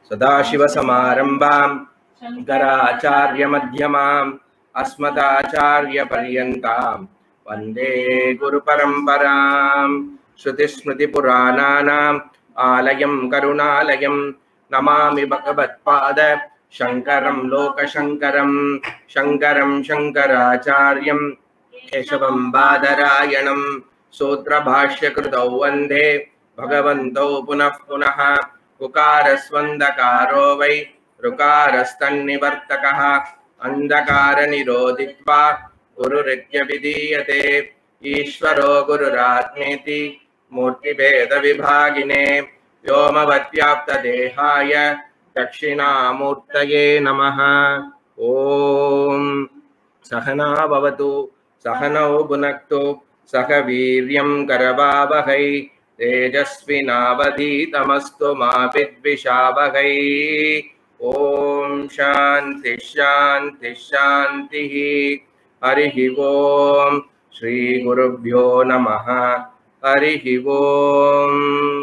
सदाशिवसमारम्भाम् शङ्कराचार्यमध्यमाम् अस्मदाचार्यपर्यन्ताम् वन्दे गुरुपरम्पराम् श्रुतिस्मृतिपुराणानाम् आलयं करुणालयं नमामि भगवत्पाद शङ्करं लोकशङ्करं शङ्करं शङ्कराचार्यं केशवं बादरायणं सूत्रभाष्यकृतौ वन्दे भगवन्तौ पुनः पुनः उकारस्वन्दकारो वै ऋकारस्तन्निवर्तकः अन्धकारनिरोधित्वा गुरुरित्यभिधीयते ईश्वरो गुरुरात्मेति मूर्तिभेदविभागिने व्योमवद्व्याप्तदेहाय दक्षिणामूर्तये नमः ॐ सहना भवतु सहनौ भुनक्तु सह वीर्यं करवावहै तेजस्विनावधीतमस्तु मा विद्विषावहै ॐ शान्तिः शान्तिः शान्तिः हरिः ॐ श्रीगुरुभ्यो नमः हरिः ॐ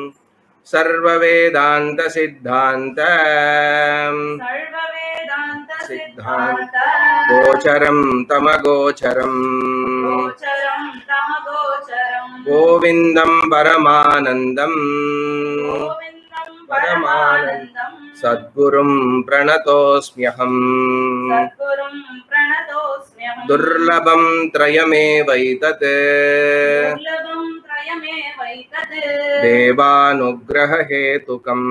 सर्ववेदान्तसिद्धान्त सर्ववेदान्त सिद्धान्त सिद्धान्त गोचरं तमगोचरम् गोचरं तमगोचरम् गोविन्दं परमानन्दम् गोविन्दं परमानन्दम् सद्गुरुं प्रणतोऽस्म्यहम् सद्गुरुं प्रणतोऽस्म्यहम् दुर्लभं त्रयमेवैतत् दुर्लभं त्रयमेवैतत् देवानुग्ररहेतुकम्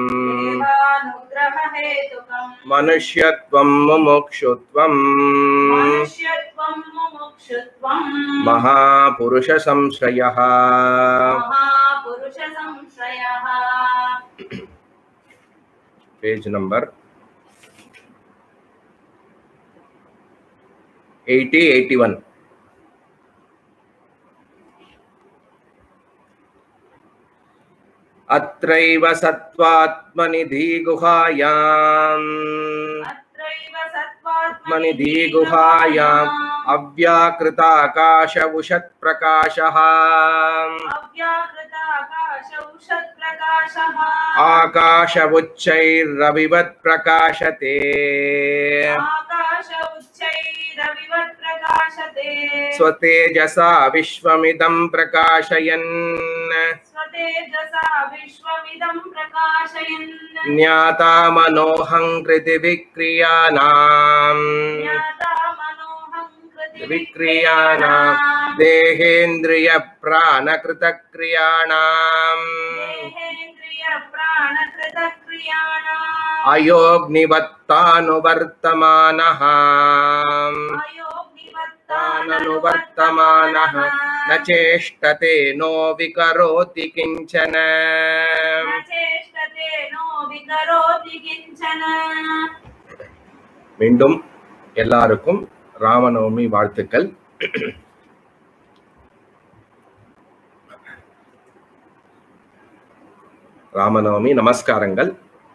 देवानुग्ररहेतुकम् मनुष्यत्वं मुमुक्षुत्वम् मनुष्यत्वं मुमुक्षुत्वं महापुरुषसंश्रयः महापुरुषसंश्रयः पेज नंबर 80 81 अत्रैव सत्त्वात्मनिधि गुहायाम् अत्रैव आत्मनिधि गुहायाम् अव्याकृताकाश उषत्प्रकाशः अव्याकृताकाश उषत्प्रकाशः आकाश उच्चैरविवत् प्रकाशते आकाश उच्चैरविवत् प्रकाशते स्वतेजसा विश्वमिदं प्रकाशयन् स्वतेजसा विश्वमिदं प्रकाशयन् ज्ञाता मनोऽहङ्कृति विक्रियाणाम् ज्ञाता मनोहं कृति विक्रियाणां देहेन्द्रियप्राणकृतक्रियाणाम् देहेन्द्रिय प्राणकृतक्रियाणाम् अयोग्निवत्तानुवर्तमानः ताननुवर्तमानः न चेष्टते नो विकरोति किञ्चन न चेष्टते नो विकरोति किञ्चन மீண்டும் எல்லாருக்கும் ராமநவமி வாழ்த்துக்கள் ராமநவமி நமஸ்காரங்கள்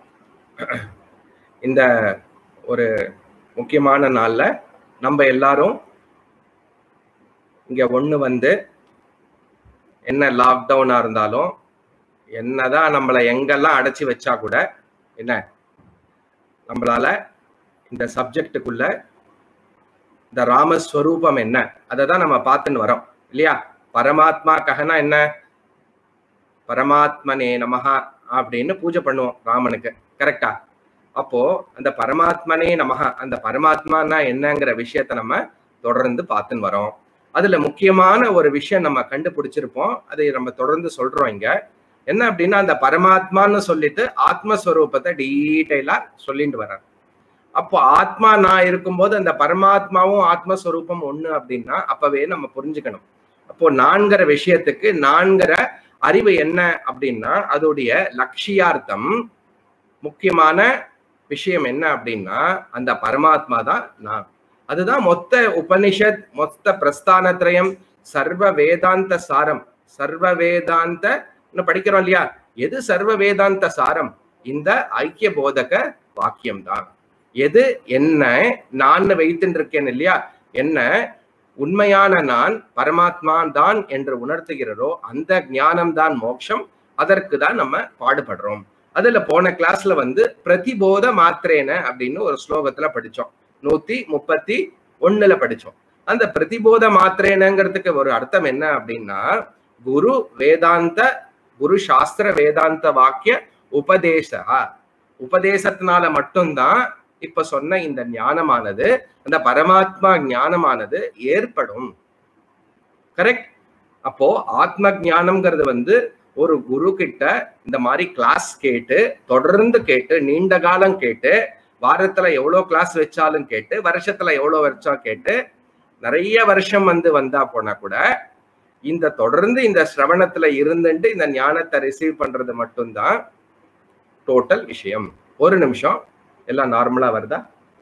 இந்த ஒரு முக்கியமான நாள்ல நம்ம எல்லாரும் இங்க ஒண்ணு வந்து என்ன லாக்டவுனா இருந்தாலும் என்னதான் நம்மளை எங்கெல்லாம் அடைச்சி வச்சா கூட என்ன நம்மளால இந்த சப்ஜெக்டுக்குள்ள இந்த ராமஸ்வரூபம் என்ன அதை தான் நம்ம பார்த்துன்னு வரோம் இல்லையா பரமாத்மா கஹனா என்ன பரமாத்மனே நமஹா அப்படின்னு பூஜை பண்ணுவோம் ராமனுக்கு கரெக்டா அப்போ அந்த பரமாத்மனே நமஹா அந்த பரமாத்மானா என்னங்கிற விஷயத்த நம்ம தொடர்ந்து பார்த்துன்னு வரோம் அதுல முக்கியமான ஒரு விஷயம் நம்ம கண்டுபிடிச்சிருப்போம் அதை நம்ம தொடர்ந்து சொல்றோம் இங்க என்ன அப்படின்னா அந்த பரமாத்மான்னு சொல்லிட்டு ஆத்மஸ்வரூபத்தை டீட்டெயிலா சொல்லிட்டு வர்றார் அப்போ ஆத்மா நான் இருக்கும்போது அந்த பரமாத்மாவும் ஆத்மஸ்வரூபம் ஒண்ணு அப்படின்னா அப்பவே நம்ம புரிஞ்சுக்கணும் அப்போ நான்கிற விஷயத்துக்கு நான்கிற அறிவு என்ன அப்படின்னா அதோடைய லட்சியார்த்தம் முக்கியமான விஷயம் என்ன அப்படின்னா அந்த பரமாத்மா தான் நான் அதுதான் மொத்த உபனிஷத் மொத்த பிரஸ்தானத்ரயம் சர்வ வேதாந்த சாரம் சர்வ வேதாந்த இன்னும் படிக்கிறோம் இல்லையா எது சர்வ வேதாந்த சாரம் இந்த ஐக்கிய போதக வாக்கியம் தான் எது என்ன நான் வைத்துட்டு இருக்கேன் இல்லையா என்ன உண்மையான நான் பரமாத்மா தான் என்று உணர்த்துகிறதோ அந்த ஞானம் தான் மோட்சம் அதற்கு தான் நம்ம பாடுபடுறோம் அதுல போன கிளாஸ்ல வந்து பிரதிபோத மாத்திரேன அப்படின்னு ஒரு ஸ்லோகத்துல படிச்சோம் நூத்தி முப்பத்தி ஒண்ணுல படிச்சோம் அந்த பிரதிபோத மாத்திரேனங்கிறதுக்கு ஒரு அர்த்தம் என்ன அப்படின்னா குரு வேதாந்த குரு சாஸ்திர வேதாந்த வாக்கிய உபதேச உபதேசத்தினால மட்டும்தான் இப்ப சொன்ன இந்த ஞானமானது அந்த பரமாத்மா ஞானமானது ஏற்படும் கரெக்ட் அப்போ ஆத்ம ஞானம்ங்கிறது வந்து ஒரு குரு கிட்ட இந்த மாதிரி கிளாஸ் கேட்டு தொடர்ந்து கேட்டு நீண்ட காலம் கேட்டு வாரத்துல எவ்வளவு கிளாஸ் வச்சாலும் கேட்டு வருஷத்துல எவ்வளவு வருஷம் கேட்டு நிறைய வருஷம் வந்து வந்தா போனா கூட இந்த தொடர்ந்து இந்த சிரவணத்துல இருந்துட்டு இந்த ஞானத்தை ரிசீவ் பண்றது மட்டும்தான் டோட்டல் விஷயம் ஒரு நிமிஷம் எல்லாம் நார்மலா வருதா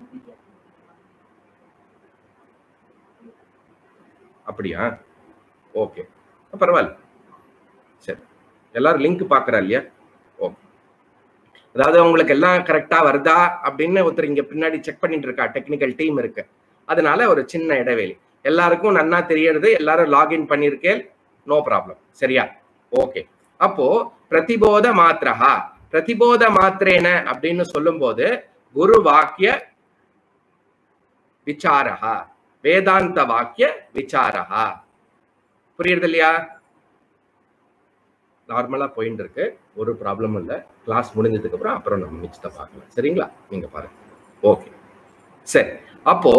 அப்படியா ஓகே பரவாயில்ல சரி எல்லாரும் லிங்க் பாக்குறா இல்லையா ஓகே அதாவது உங்களுக்கு எல்லாம் கரெக்டா வருதா அப்படின்னு ஒருத்தர் இங்க பின்னாடி செக் பண்ணிட்டு இருக்கா டெக்னிக்கல் டீம் இருக்கு அதனால ஒரு சின்ன இடைவெளி எல்லாருக்கும் நன்னா தெரியறது எல்லாரும் லாகின் பண்ணிருக்கேன் நோ ப்ராப்ளம் சரியா ஓகே அப்போ பிரதிபோத மாத்திரஹா பிரதிபோத மாத்திரேன அப்படின்னு சொல்லும்போது குரு வாக்கிய விசாரஹா வேதாந்த வாக்கிய விசாரஹா புரியுறது இல்லையா நார்மலா போயிட்டு இருக்கு ஒரு ப்ராப்ளமும் இல்லை கிளாஸ் முடிஞ்சதுக்கு அப்புறம் அப்புறம் நம்ம மிச்சத்தை பார்க்கலாம் சரிங்களா நீங்க பாருங்க ஓகே சரி அப்போ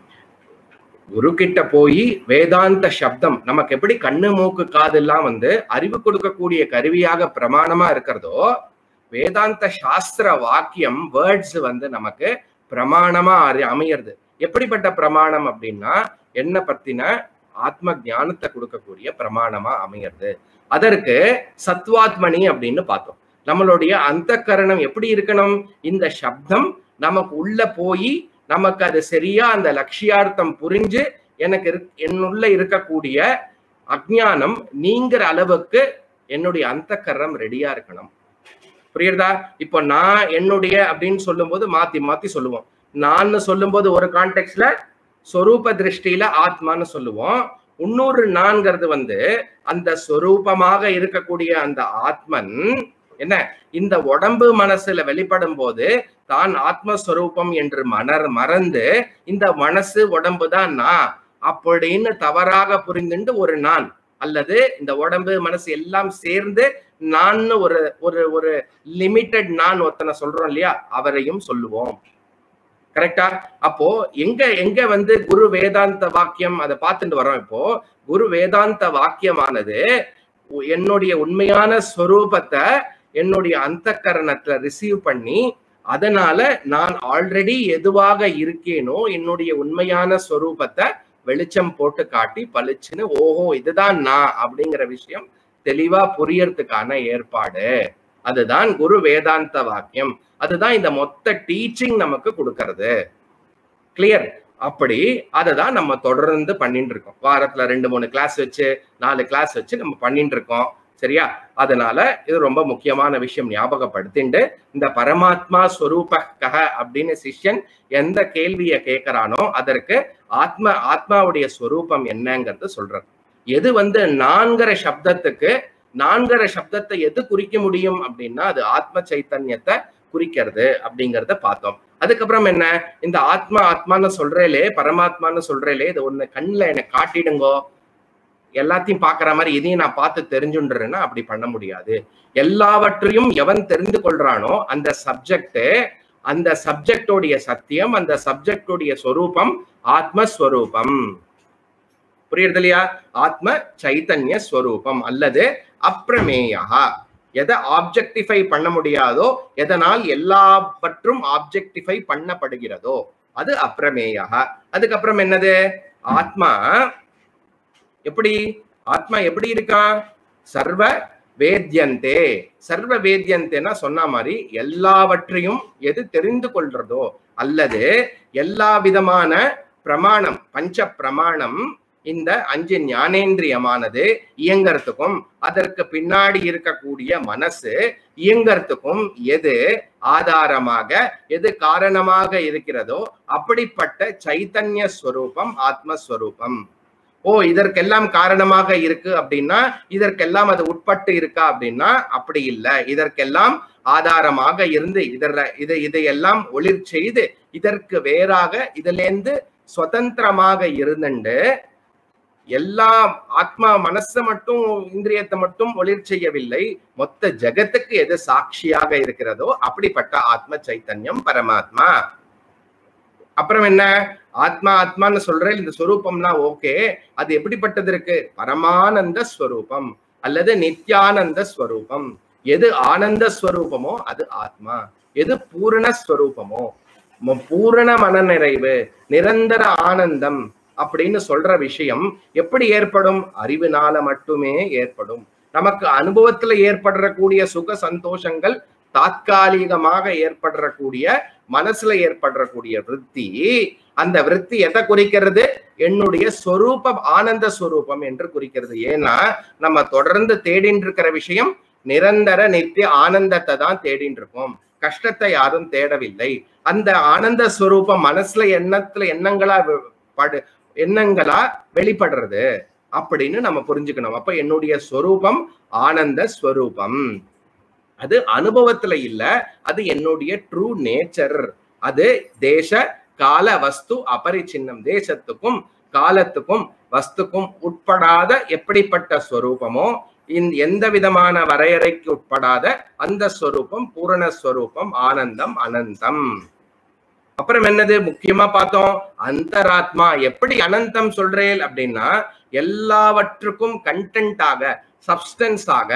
குரு கிட்ட போய் வேதாந்த சப்தம் நமக்கு எப்படி கண்ணு மூக்கு காதெல்லாம் வந்து அறிவு கொடுக்கக்கூடிய கருவியாக பிரமாணமா இருக்கிறதோ வேதாந்த சாஸ்திர வாக்கியம் வேர்ட்ஸ் வந்து நமக்கு பிரமாணமா அறி அமையிறது எப்படிப்பட்ட பிரமாணம் அப்படின்னா என்ன பத்தின ஆத்ம ஞானத்தை கொடுக்கக்கூடிய பிரமாணமா அமையிறது அதற்கு சத்வாத்மணி அப்படின்னு பார்த்தோம் நம்மளுடைய அந்த கரணம் எப்படி இருக்கணும் இந்த சப்தம் நமக்கு உள்ள போய் நமக்கு அது சரியா அந்த லட்சியார்த்தம் புரிஞ்சு எனக்கு என்னுள்ள இருக்கக்கூடிய அஜ்ஞானம் நீங்கிற அளவுக்கு என்னுடைய அந்த கரணம் ரெடியா இருக்கணும் புரியுறதா இப்போ நான் என்னுடைய அப்படின்னு சொல்லும்போது மாத்தி மாத்தி சொல்லுவோம் நான் சொல்லும்போது ஒரு கான்டெக்ட்ல சொரூப திருஷ்டியில ஆத்மான்னு சொல்லுவோம் இன்னொரு நான்கிறது வந்து அந்த சொரூபமாக இருக்கக்கூடிய அந்த ஆத்மன் என்ன இந்த உடம்பு மனசுல வெளிப்படும் போது தான் ஆத்மஸ்வரூபம் என்று மணர் மறந்து இந்த மனசு உடம்பு தான் நான் அப்படின்னு தவறாக புரிந்துண்டு ஒரு நான் அல்லது இந்த உடம்பு மனசு எல்லாம் சேர்ந்து நான் ஒரு ஒரு ஒரு லிமிட்டெட் நான் ஒருத்தனை சொல்றோம் இல்லையா அவரையும் சொல்லுவோம் கரெக்டா அப்போ எங்க எங்க வந்து குரு வேதாந்த வாக்கியம் அதை பார்த்துட்டு வரோம் இப்போ குரு வேதாந்த வாக்கியமானது என்னுடைய உண்மையான ஸ்வரூபத்தை என்னுடைய அந்த கரணத்துல ரிசீவ் பண்ணி அதனால நான் ஆல்ரெடி எதுவாக இருக்கேனோ என்னுடைய உண்மையான ஸ்வரூபத்தை வெளிச்சம் போட்டு காட்டி பளிச்சுன்னு ஓஹோ இதுதான் நான் அப்படிங்கிற விஷயம் தெளிவா புரியறதுக்கான ஏற்பாடு அதுதான் குரு வேதாந்த வாக்கியம் அதுதான் இந்த மொத்த டீச்சிங் நமக்கு கொடுக்கறது கிளியர் அப்படி அதை தான் நம்ம தொடர்ந்து பண்ணிட்டு இருக்கோம் வாரத்துல ரெண்டு மூணு கிளாஸ் வச்சு நாலு கிளாஸ் வச்சு நம்ம பண்ணிட்டு இருக்கோம் சரியா அதனால இது ரொம்ப முக்கியமான விஷயம் ஞாபகப்படுத்திண்டு இந்த பரமாத்மா ஸ்வரூபக அப்படின்னு சிஷ்யன் எந்த கேள்வியை கேட்கிறானோ அதற்கு ஆத்ம ஆத்மாவுடைய ஸ்வரூபம் என்னங்கிறது சொல்றது எது வந்து நான்கிற சப்தத்துக்கு நான்கிற சப்தத்தை எது குறிக்க முடியும் அப்படின்னா அது ஆத்ம சைத்தன்யத்தை குறிக்கிறது அப்படிங்கிறத பார்த்தோம் அதுக்கப்புறம் என்ன இந்த ஆத்மா ஆத்மான்னு சொல்றேலே பரமாத்மான்னு சொல்றேலே இது ஒண்ணு கண்ணுல எனக்கு காட்டிடுங்கோ எல்லாத்தையும் பாக்குற மாதிரி இதையும் நான் பார்த்து தெரிஞ்சுன்றேன்னா அப்படி பண்ண முடியாது எல்லாவற்றையும் எவன் தெரிந்து கொள்றானோ அந்த சப்ஜெக்ட் அந்த சப்ஜெக்டோடைய சத்தியம் அந்த சப்ஜெக்டோடைய ஸ்வரூபம் ஆத்மஸ்வரூபம் புரியுறது இல்லையா ஆத்ம சைத்தன்ய ஸ்வரூபம் அல்லது அப்பிரமேயா எதை ஆப்ஜெக்டிஃபை பண்ண முடியாதோ எதனால் எல்லாவற்றும் ஆப்ஜெக்டிஃபை பண்ணப்படுகிறதோ அது அப்பிரமேயா அதுக்கப்புறம் என்னது ஆத்மா எப்படி ஆத்மா எப்படி இருக்கான் சர்வ வேத்யந்தே சர்வ வேத்யந்தேன்னா சொன்ன மாதிரி எல்லாவற்றையும் எது தெரிந்து கொள்றதோ அல்லது எல்லா விதமான பிரமாணம் பஞ்ச பிரமாணம் இந்த அஞ்சு ஞானேந்திரியமானது இயங்கறதுக்கும் அதற்கு பின்னாடி இருக்கக்கூடிய மனசு இயங்கறதுக்கும் எது ஆதாரமாக எது காரணமாக இருக்கிறதோ அப்படிப்பட்ட சைத்தன்ய ஸ்வரூபம் ஆத்மஸ்வரூபம் ஓ இதற்கெல்லாம் காரணமாக இருக்கு அப்படின்னா இதற்கெல்லாம் அது உட்பட்டு இருக்கா அப்படின்னா அப்படி இல்லை இதற்கெல்லாம் ஆதாரமாக இருந்து இதர இதை இதையெல்லாம் ஒளிர் செய்து இதற்கு வேறாக இதிலேந்து சுதந்திரமாக இருந்துண்டு எல்லா ஆத்மா மனசை மட்டும் இந்திரியத்தை மட்டும் ஒளிர் செய்யவில்லை மொத்த ஜகத்துக்கு எது சாட்சியாக இருக்கிறதோ அப்படிப்பட்ட ஆத்ம சைத்தன்யம் பரமாத்மா அப்புறம் என்ன ஆத்மா ஆத்மான்னு சொல்றேன் இந்த ஸ்வரூபம்னா ஓகே அது எப்படிப்பட்டது இருக்கு பரமானந்த ஸ்வரூபம் அல்லது நித்யானந்த ஸ்வரூபம் எது ஆனந்த ஸ்வரூபமோ அது ஆத்மா எது பூரண ஸ்வரூபமோ ம- பூரண மனநிறைவு நிரந்தர ஆனந்தம் அப்படின்னு சொல்ற விஷயம் எப்படி ஏற்படும் அறிவினால மட்டுமே ஏற்படும் நமக்கு அனுபவத்துல ஏற்படக்கூடிய சுக சந்தோஷங்கள் தாத்காலிகமாக ஏற்படக்கூடிய மனசுல ஏற்படக்கூடிய விருத்தி அந்த விருத்தி எதை குறிக்கிறது என்னுடைய சொரூபம் ஆனந்த ஸ்வரூபம் என்று குறிக்கிறது ஏன்னா நம்ம தொடர்ந்து தேடின்னு இருக்கிற விஷயம் நிரந்தர நித்திய ஆனந்தத்தை தான் தேடின்னு இருக்கோம் கஷ்டத்தை யாரும் தேடவில்லை அந்த ஆனந்த ஸ்வரூபம் மனசுல எண்ணத்துல எண்ணங்களா வெ- படு எண்ணங்களா வெளிப்படுறது அப்படின்னு நம்ம புரிஞ்சுக்கணும் அப்ப என்னுடைய ஸ்வரூபம் ஆனந்த ஸ்வரூபம் அது அனுபவத்துல இல்ல அது என்னுடைய ட்ரூ நேச்சர் அது தேச கால வஸ்து அபரிச்சின்னம் தேசத்துக்கும் காலத்துக்கும் வஸ்துக்கும் உட்படாத எப்படிப்பட்ட ஸ்வரூபமோ இந்த எந்த விதமான வரையறைக்கு உட்படாத அந்த ஸ்வரூபம் பூரண ஸ்வரூபம் ஆனந்தம் அனந்தம் அப்புறம் என்னது முக்கியமா பார்த்தோம் அந்தராத்மா எப்படி அனந்தம் சொல்றேன் அப்படின்னா எல்லாவற்றுக்கும் கண்டென்ட்டாக சப்ஸ்டன்ஸ் ஆக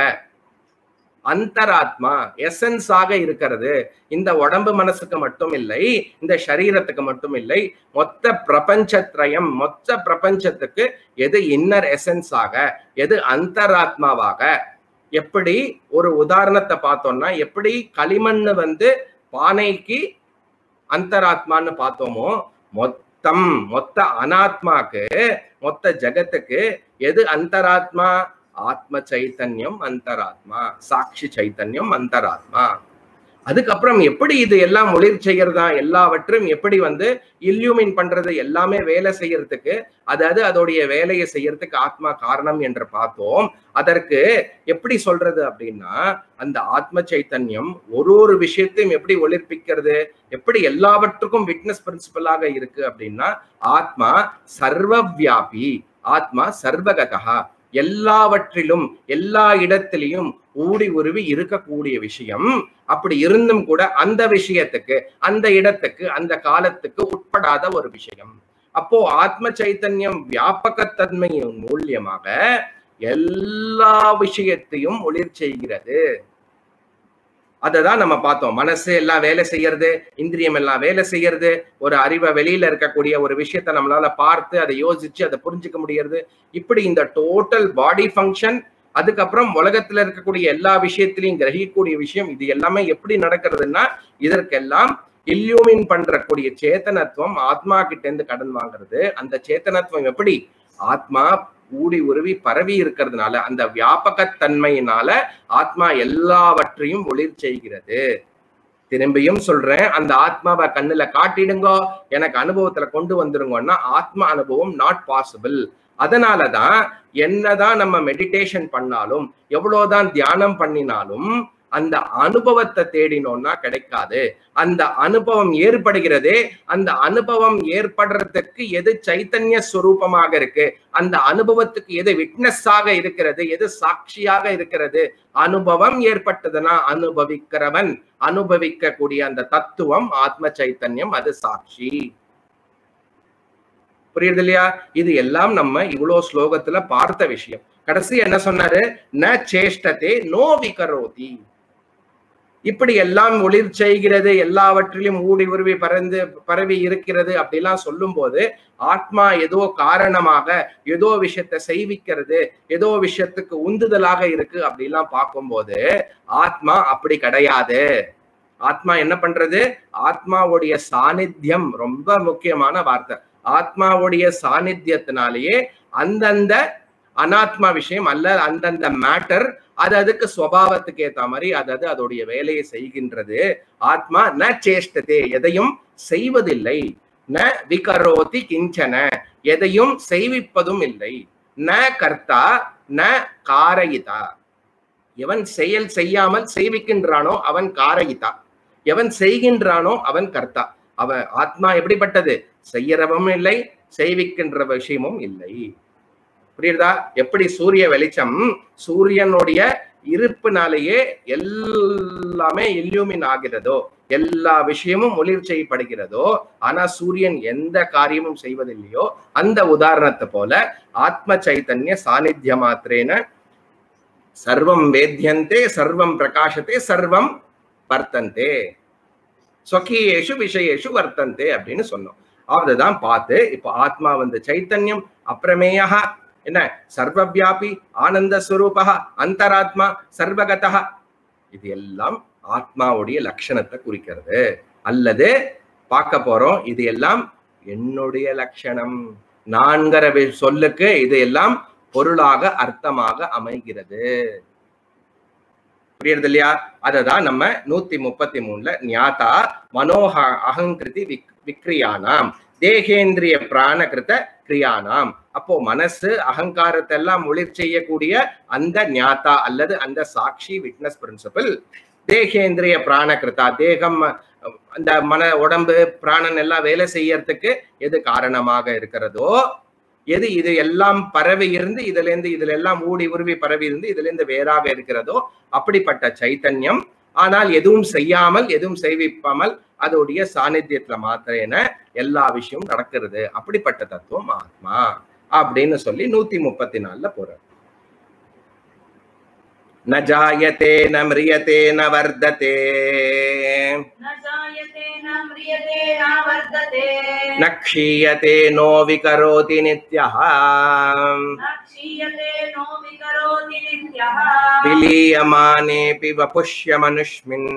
அந்தராத்மா எசன்ஸ் ஆக இருக்கிறது இந்த உடம்பு மனசுக்கு மட்டும் இல்லை இந்த சரீரத்துக்கு மட்டும் இல்லை மொத்த பிரபஞ்சத்ரயம் மொத்த பிரபஞ்சத்துக்கு எது இன்னர் எசன்ஸ் ஆக எது அந்தராத்மாவாக எப்படி ஒரு உதாரணத்தை பார்த்தோம்னா எப்படி களிமண் வந்து பானைக்கு அந்தராத்மான்னு பார்த்தோமோ மொத்தம் மொத்த அனாத்மாக்கு மொத்த ஜகத்துக்கு எது அந்தராத்மா ஆத்ம சைத்தன்யம் அந்தராத்மா சாட்சி சைத்தன்யம் அந்தராத்மா அதுக்கப்புறம் எப்படி இது எல்லாம் ஒளிர் செய்யறதா எல்லாவற்றையும் எப்படி வந்து இல்யூமின் பண்றது எல்லாமே வேலை செய்யறதுக்கு அதாவது அதோடைய வேலையை செய்யறதுக்கு ஆத்மா காரணம் என்று பார்த்தோம் அதற்கு எப்படி சொல்றது அப்படின்னா அந்த ஆத்ம சைத்தன்யம் ஒரு ஒரு விஷயத்தையும் எப்படி ஒளிர்ப்பிக்கிறது எப்படி எல்லாவற்றுக்கும் விட்னஸ் பிரின்சிபலாக இருக்கு அப்படின்னா ஆத்மா சர்வவியாபி ஆத்மா சர்வகதா எல்லாவற்றிலும் எல்லா இடத்திலையும் ஊடி உருவி இருக்கக்கூடிய விஷயம் அப்படி இருந்தும் கூட அந்த விஷயத்துக்கு அந்த இடத்துக்கு அந்த காலத்துக்கு உட்படாத ஒரு விஷயம் அப்போ ஆத்ம சைத்தன்யம் வியாபகத்தன்மையின் மூலியமாக எல்லா விஷயத்தையும் ஒளிர் செய்கிறது அததான் நம்ம பார்த்தோம் மனசு எல்லாம் வேலை செய்யறது இந்திரியம் எல்லாம் வேலை செய்யறது ஒரு அறிவை வெளியில இருக்கக்கூடிய ஒரு விஷயத்த நம்மளால பார்த்து அதை யோசிச்சு அதை புரிஞ்சுக்க முடியறது இப்படி இந்த டோட்டல் பாடி ஃபங்க்ஷன் அதுக்கப்புறம் உலகத்துல இருக்கக்கூடிய எல்லா விஷயத்திலையும் கிரகிக்கக்கூடிய விஷயம் இது எல்லாமே எப்படி நடக்கிறதுன்னா இதற்கெல்லாம் இல்யூமின் பண்றக்கூடிய சேத்தனத்துவம் ஆத்மா கிட்ட இருந்து கடன் வாங்குறது அந்த சேத்தனத்துவம் எப்படி ஆத்மா ஊடி உருவி பரவி இருக்கிறதுனால அந்த வியாபகத்தன்மையினால ஆத்மா எல்லாவற்றையும் ஒளிர் செய்கிறது திரும்பியும் சொல்றேன் அந்த ஆத்மாவை கண்ணுல காட்டிடுங்கோ எனக்கு அனுபவத்துல கொண்டு வந்துருங்கன்னா ஆத்ம அனுபவம் நாட் பாசிபிள் அதனாலதான் என்னதான் நம்ம மெடிடேஷன் பண்ணாலும் எவ்வளவுதான் தியானம் பண்ணினாலும் அந்த அனுபவத்தை தேடினோம்னா கிடைக்காது அந்த அனுபவம் ஏற்படுகிறதே அந்த அனுபவம் ஏற்படுறதுக்கு எது சைத்தன்ய ஸ்வரூபமாக இருக்கு அந்த அனுபவத்துக்கு எது விட்னஸாக இருக்கிறது எது சாட்சியாக இருக்கிறது அனுபவம் ஏற்பட்டதுன்னா அனுபவிக்கிறவன் அனுபவிக்க கூடிய அந்த தத்துவம் ஆத்ம சைத்தன்யம் அது சாட்சி புரியுது இல்லையா இது எல்லாம் நம்ம இவ்வளவு ஸ்லோகத்துல பார்த்த விஷயம் கடைசி என்ன சொன்னாரு ந சேஷ்டதே நோ விகரோதி இப்படி எல்லாம் ஒளிர் செய்கிறது எல்லாவற்றிலும் ஊடி உருவி பறந்து பரவி இருக்கிறது அப்படிலாம் சொல்லும் போது ஆத்மா ஏதோ காரணமாக ஏதோ விஷயத்தை செய்விக்கிறது ஏதோ விஷயத்துக்கு உந்துதலாக இருக்கு அப்படிலாம் பார்க்கும்போது ஆத்மா அப்படி கிடையாது ஆத்மா என்ன பண்றது ஆத்மாவுடைய சாநித்தியம் ரொம்ப முக்கியமான வார்த்தை ஆத்மாவுடைய சாநித்தியத்தினாலேயே அந்தந்த அனாத்மா விஷயம் அல்ல அந்தந்த மேட்டர் அது அதுக்கு சுவாவத்துக்கு ஏத்த மாதிரி அதாவது அதோடைய வேலையை செய்கின்றது ஆத்மா ந சேஷ்டதே எதையும் செய்வதில்லை ந விகரோதி கிஞ்சன எதையும் செய்விப்பதும் இல்லை ந கர்த்தா ந காரயிதா எவன் செயல் செய்யாமல் செய்விக்கின்றானோ அவன் காரகிதா எவன் செய்கின்றானோ அவன் கர்த்தா அவன் ஆத்மா எப்படிப்பட்டது செய்யறவும் இல்லை செய்விக்கின்ற விஷயமும் இல்லை புரியுதா எப்படி சூரிய வெளிச்சம் சூரியனுடைய இருப்புனாலேயே எல்லாமே இல்யூமின் ஆகிறதோ எல்லா விஷயமும் ஒளிர் செய்யப்படுகிறதோ ஆனா சூரியன் எந்த காரியமும் செய்வதில்லையோ அந்த உதாரணத்தை போல ஆத்ம சைத்தன்ய சாநித்திய மாத்திரேன சர்வம் வேத்தியந்தே சர்வம் பிரகாசத்தே சர்வம் வர்த்தந்தே ஸ்வகீயேஷு விஷயேஷு வர்த்தந்தே அப்படின்னு சொன்னோம் அதுதான் பார்த்து இப்போ ஆத்மா வந்து சைத்தன்யம் அப்பிரமேயா என்ன சர்வவியாபி ஆனந்த ஸ்வரூபா அந்தராத்மா சர்வகதா இது எல்லாம் ஆத்மாவுடைய லட்சணத்தை குறிக்கிறது அல்லது பார்க்க போறோம் இது எல்லாம் என்னுடைய லட்சணம் நான்கிற வி- சொல்லுக்கு இது எல்லாம் பொருளாக அர்த்தமாக அமைகிறது புரியுறது இல்லையா அததான் நம்ம நூத்தி முப்பத்தி மூணுல ஞாதா மனோஹ அகங்கிருதி விக் விக்ரியானாம் தேகேந்திரிய பிராணகிருத கிரியானாம் அப்போ மனசு அகங்காரத்தை எல்லாம் ஒளிர் செய்யக்கூடிய அந்த ஞாதா அல்லது அந்த சாட்சி விட்னஸ் பிரின்சிபல் தேகேந்திரிய பிராணகிருதா தேகம் அந்த மன உடம்பு பிராணன் எல்லாம் வேலை செய்யறதுக்கு எது காரணமாக இருக்கிறதோ எது இது எல்லாம் பரவி இருந்து இதுல இருந்து இதுல எல்லாம் ஊடி உருவி பரவி இருந்து இதுல இருந்து வேறாக இருக்கிறதோ அப்படிப்பட்ட சைத்தன்யம் ஆனால் எதுவும் செய்யாமல் எதுவும் செய்விப்பாமல் அதோடைய சாநித்தியத்துல மாத்திரேன எல்லா விஷயமும் நடக்கிறது அப்படிப்பட்ட தத்துவம் ஆத்மா அப்படின்னு சொல்லி நூத்தி முப்பத்தி நாலுல போறார் ந ஜாயத்தே ந மிரியத்தே ந வர்ததே न जायते न म्रियते न वर्धते ந க்ஷீயத்தே நோ விகரோதி நித்யः न क्षीयते नो विकरोति नित्यः विलीयमानेऽपि वपुष्यमनुष्मिन्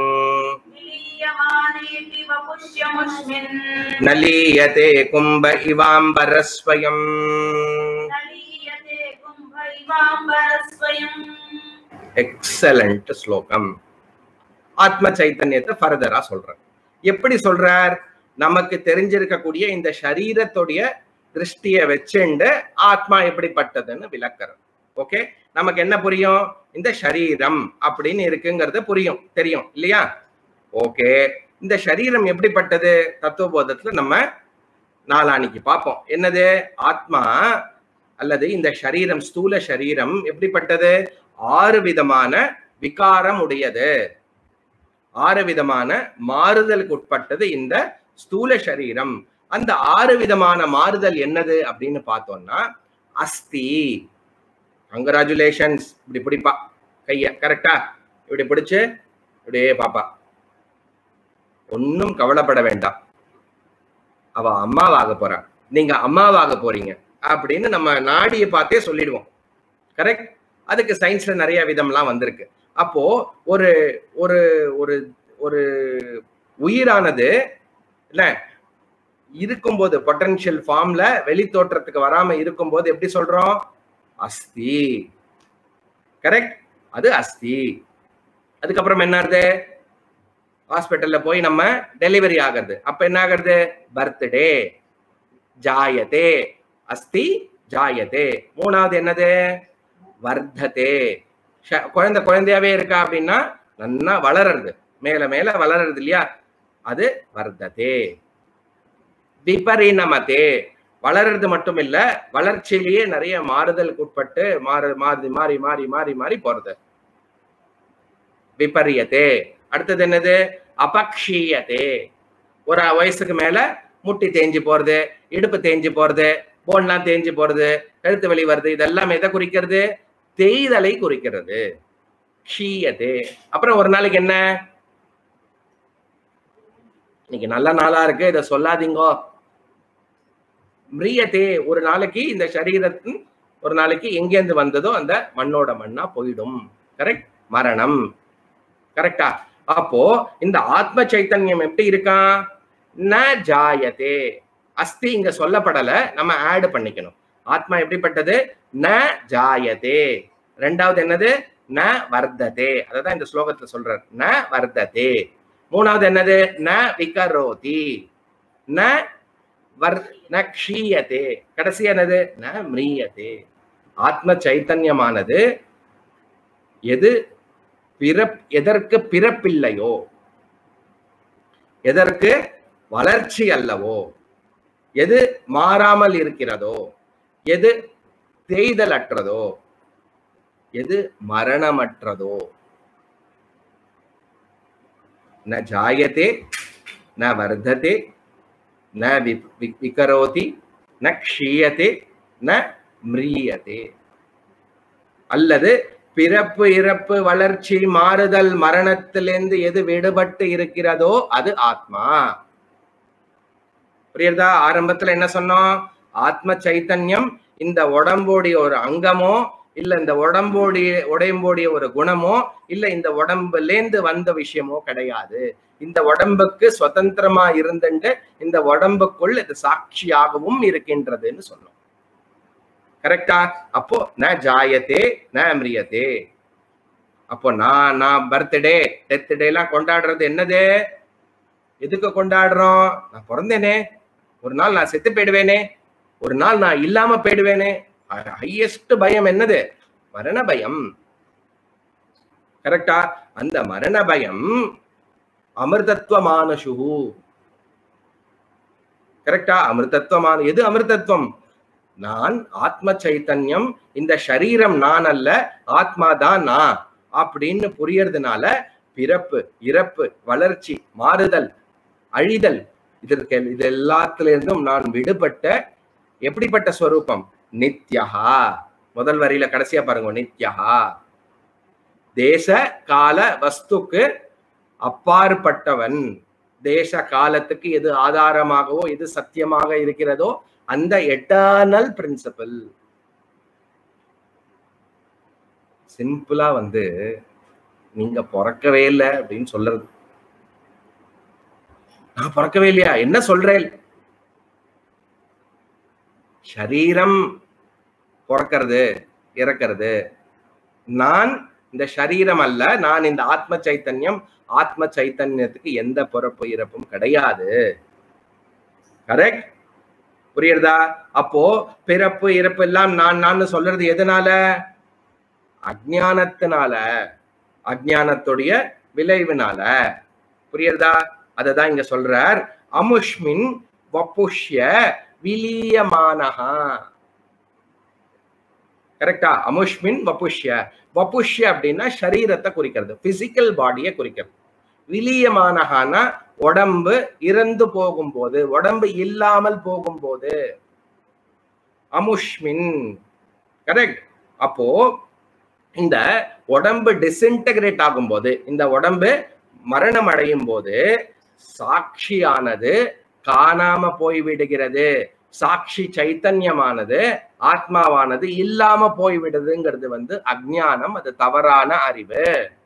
विलीयमानेऽपि वपुष्यमुष्मिन् न लीयते कुम्भ इवाम्बरस्वयम् न लीयते कुम्भ इवाम्बरस्वयम् எக்ஸலண்ட் ஸ்லோகம் ஆத்ம சைத்தன்யத்தை ஃபர்தரா சொல்றார் எப்படி சொல்றார் நமக்கு தெரிஞ்சிருக்கக்கூடிய இந்த சரீரத்துடைய திருஷ்டிய வச்சுண்டு ஆத்மா எப்படிப்பட்டதுன்னு விளக்குறார் ஓகே நமக்கு என்ன புரியும் இந்த சரீரம் அப்படின்னு இருக்குங்கிறது புரியும் தெரியும் இல்லையா ஓகே இந்த சரீரம் எப்படிப்பட்டது தத்துவபோதத்துல நம்ம நாளானிக்கு பார்ப்போம் என்னது ஆத்மா அல்லது இந்த சரீரம் ஸ்தூல சரீரம் எப்படிப்பட்டது ஆறு விதமான விகாரம் உடையது ஆறு விதமான மாறுதலுக்கு உட்பட்டது இந்த ஸ்தூல சரீரம் அந்த ஆறு விதமான மாறுதல் என்னது அப்படின்னு பார்த்தோம்னா அஸ்தி கங்கராச்சுலேஷன்ஸ் இப்படி பிடிப்பா கைய கரெக்டா இப்படி பிடிச்சு இப்படியே பாப்பா ஒன்னும் கவலைப்பட வேண்டாம் அவ அம்மாவாக போறா நீங்க அம்மாவாக போறீங்க அப்படின்னு நம்ம நாடியை பார்த்தே சொல்லிடுவோம் கரெக்ட் அதுக்கு சயின்ஸ்ல நிறைய விதம்லாம் வந்திருக்கு அப்போ ஒரு ஒரு ஒரு ஒரு உயிரானது இல்ல இருக்கும்போது பொட்டன்ஷியல் ஃபார்ம்ல வெளி தோற்றத்துக்கு வராம இருக்கும்போது எப்படி சொல்றோம் அஸ்தி கரெக்ட் அது அஸ்தி அதுக்கப்புறம் என்ன ஆகுது ஹாஸ்பிட்டல்ல போய் நம்ம டெலிவரி ஆகுறது அப்ப என்ன ஆகுறது பர்த்டே ஜாயதே அஸ்தி ஜாயதே மூணாவது என்னது வர்த்ததே ஷ- குழந்தை குழந்தையாவே இருக்கா அப்படின்னா நல்லா வளருறது மேல மேல வளருறது இல்லையா அது வர்த்ததே விபரிணமதே வளர்றது மட்டும் இல்ல வளர்ச்சியிலேயே நிறைய மாறுதலுக்கு உட்பட்டு மாறு மாறி மாறி மாறி மாறி மாறி போறது விபரியதே அடுத்தது என்னது அபக்ஷீயதே ஒரு வயசுக்கு மேல முட்டி தேஞ்சு போறது இடுப்பு தேஞ்சு போறது போன்லாம் தேஞ்சு போறது கழுத்து வலி வருது இதெல்லாம் எதை குறிக்கிறது தேய்தலை குறிக்கிறது க்ஷீயதே அப்புறம் ஒரு நாளைக்கு என்ன இன்னைக்கு நல்ல நாளா இருக்கு இதை சொல்லாதீங்கோ மிரியத்தே ஒரு நாளைக்கு இந்த சரீரத்தின் ஒரு நாளைக்கு எங்கேருந்து வந்ததோ அந்த மண்ணோட மண்ணா போயிடும் கரெக்ட் மரணம் கரெக்டா அப்போ இந்த ஆத்ம சைத்தன்யம் எப்படி இருக்கான் ந ஜாயதே அஸ்தி இங்க சொல்லப்படல நம்ம ஆட் பண்ணிக்கணும் ஆத்மா எப்படிப்பட்டது ந ஜாயதே ரெண்டாவது என்னது ந வர்த்ததே அததான் இந்த ஸ்லோகத்துல சொல்றார் ந வர்த்ததே மூணாவது என்னது ந விகரோதி ந வர் ந க்ஷீயதே கடைசி என்னது ந மிரியதே ஆத்ம சைத்தன்யமானது எது பிறப் எதற்கு பிறப்பில்லையோ எதற்கு வளர்ச்சி அல்லவோ எது மாறாமல் இருக்கிறதோ எது தேய்தலற்றதோ எது மரணமற்றதோ ந ஜாயத்தே ந வர்த்ததே ந வி- வி- விகரோதி ந க்ஷீயத்தே ந மிரியதே அல்லது பிறப்பு இறப்பு வளர்ச்சி மாறுதல் மரணத்திலிருந்து எது விடுபட்டு இருக்கிறதோ அது ஆத்மா புரியுதா ஆரம்பத்துல என்ன சொன்னோம் ஆத்ம சைத்தன்யம் இந்த உடம்போடைய ஒரு அங்கமோ இல்ல இந்த உடம்போடைய உடம்போடைய ஒரு குணமோ இல்ல இந்த உடம்புலேந்து வந்த விஷயமோ கிடையாது இந்த உடம்புக்கு சுதந்திரமா இருந்துட்டு இந்த உடம்புக்குள் இது சாட்சியாகவும் இருக்கின்றதுன்னு சொன்னோம் கரெக்டா அப்போ ந ஜாயத்தே ந அமிரியத்தே அப்போ நான் நான் பர்த்டே டெத் டே எல்லாம் கொண்டாடுறது என்னது எதுக்கு கொண்டாடுறோம் நான் பிறந்தேனே ஒரு நாள் நான் செத்து போயிடுவேனே ஒரு நாள் நான் இல்லாம போயிடுவேனே ஹையஸ்ட் பயம் என்னது மரண பயம் கரெக்டா அந்த மரண பயம் அமிர்தத்வமானசு கரெக்டா அமிர்தத்வமான எது அமிர்தத்வம் நான் ஆத்ம சைத்தன்யம் இந்த சரீரம் நான் அல்ல ஆத்மா தான் நான் அப்படின்னு புரியறதுனால பிறப்பு இறப்பு வளர்ச்சி மாறுதல் அழிதல் இதற்கு இது எல்லாத்துல இருந்தும் நான் விடுபட்ட எப்படிப்பட்ட ஸ்வரூபம் நித்யஹா முதல் வரியில கடைசியா பாருங்க நித்யஹா தேச கால வஸ்துக்கு அப்பாற்பட்டவன் தேச காலத்துக்கு எது ஆதாரமாகவோ எது சத்தியமாக இருக்கிறதோ அந்த எட்டர்னல் பிரின்சிபல் சிம்பிளா வந்து நீங்க பிறக்கவே இல்லை அப்படின்னு சொல்றது நான் பிறக்கவே இல்லையா என்ன சொல்றேன் சரீரம் பிறக்கிறது இறக்கிறது நான் இந்த சரீரம் அல்ல நான் இந்த ஆத்ம சைத்தன்யம் ஆத்ம சைத்தன்யத்துக்கு எந்த பிறப்பு இறப்பும் கிடையாது கரெக்ட் புரியுறதா அப்போ பிறப்பு இறப்பு எல்லாம் நான் நான் சொல்றது எதனால அஜ்ஞானத்தினால அஜ்ஞானத்துடைய விளைவினால புரியுறதா அததான் இங்க சொல்றார் அமுஷ்மின் வப்புஷ்ய விலீயமானஹா கரெக்டா அமுஷ்மின் வப்புஷ்ய வப்புஷ்ய அப்படின்னா சரீரத்தை குறிக்கிறது பிசிக்கல் பாடியை குறிக்கிறது விலீயமானஹானா உடம்பு இறந்து போகும்போது உடம்பு இல்லாமல் போகும்போது அமுஷ்மின் கரெக்ட் அப்போ இந்த உடம்பு டிஸ்இன்டகிரேட் ஆகும்போது இந்த உடம்பு மரணம் அடையும் போது சாட்சியானது காணாம போய்விடுகிறது சாட்சி சைத்தன்யமானது ஆத்மாவானது இல்லாம போய்விடுதுங்கிறது வந்து அஜ்ஞானம் அது தவறான அறிவு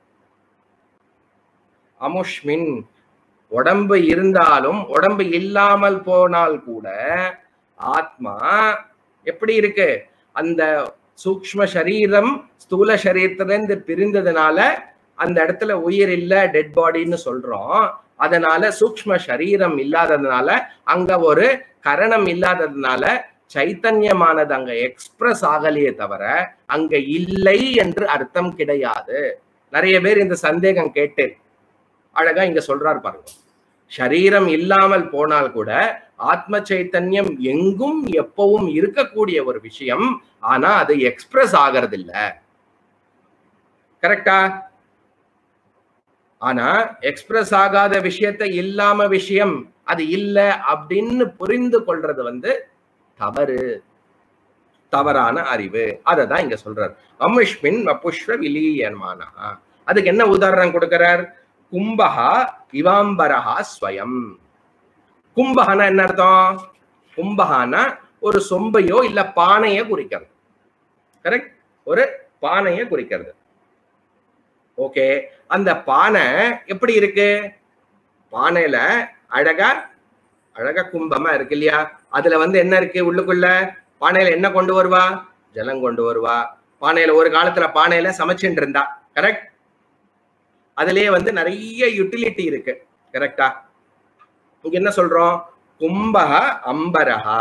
அமுஷ்மின் உடம்பு இருந்தாலும் உடம்பு இல்லாமல் போனால் கூட ஆத்மா எப்படி இருக்கு அந்த சூக்ஷ்ம சரீரம் ஸ்தூல சரீரத்திலிருந்து பிரிந்ததுனால அந்த இடத்துல உயிர் இல்ல டெட் பாடின்னு சொல்றோம் அதனால சூக்ஷ்ம சரீரம் இல்லாததுனால அங்க ஒரு கரணம் இல்லாததுனால சைத்தன்யமானது அங்க எக்ஸ்பிரஸ் ஆகலையே தவிர அங்க இல்லை என்று அர்த்தம் கிடையாது நிறைய பேர் இந்த சந்தேகம் கேட்டு அழகா இங்க சொல்றாரு பாருங்க சரீரம் இல்லாமல் போனால் கூட ஆத்ம சைத்தன்யம் எங்கும் எப்பவும் இருக்கக்கூடிய ஒரு விஷயம் ஆனா அது எக்ஸ்பிரஸ் ஆகிறது இல்ல கரெக்டா ஆனா எக்ஸ்பிரஸ் ஆகாத விஷயத்த இல்லாம விஷயம் அது இல்ல அப்படின்னு புரிந்து கொள்றது வந்து தவறு தவறான அறிவு அததான் இங்க சொல்றார் அமுஷ்மின் வபுஷ்வ விலீயமானா அதுக்கு என்ன உதாரணம் கொடுக்கிறார் கும்பகா இவாம்பரஹா ஸ்வயம் கும்பகனா என்ன அர்த்தம் கும்பகானா ஒரு சொம்பையோ இல்ல பானைய குறிக்கிறது கரெக்ட் ஒரு பானைய குறிக்கிறது ஓகே அந்த பானை எப்படி இருக்கு பானையில அழகா அழகா கும்பமா இருக்கு இல்லையா அதுல வந்து என்ன இருக்கு உள்ளுக்குள்ள பானையில என்ன கொண்டு வருவா ஜலம் கொண்டு வருவா பானையில ஒரு காலத்துல பானையில சமைச்சுட்டு இருந்தா கரெக்ட் அதுலயே வந்து நிறைய யுட்டிலிட்டி இருக்கு கரெக்டா இங்க என்ன சொல்றோம் கும்பக அம்பரஹா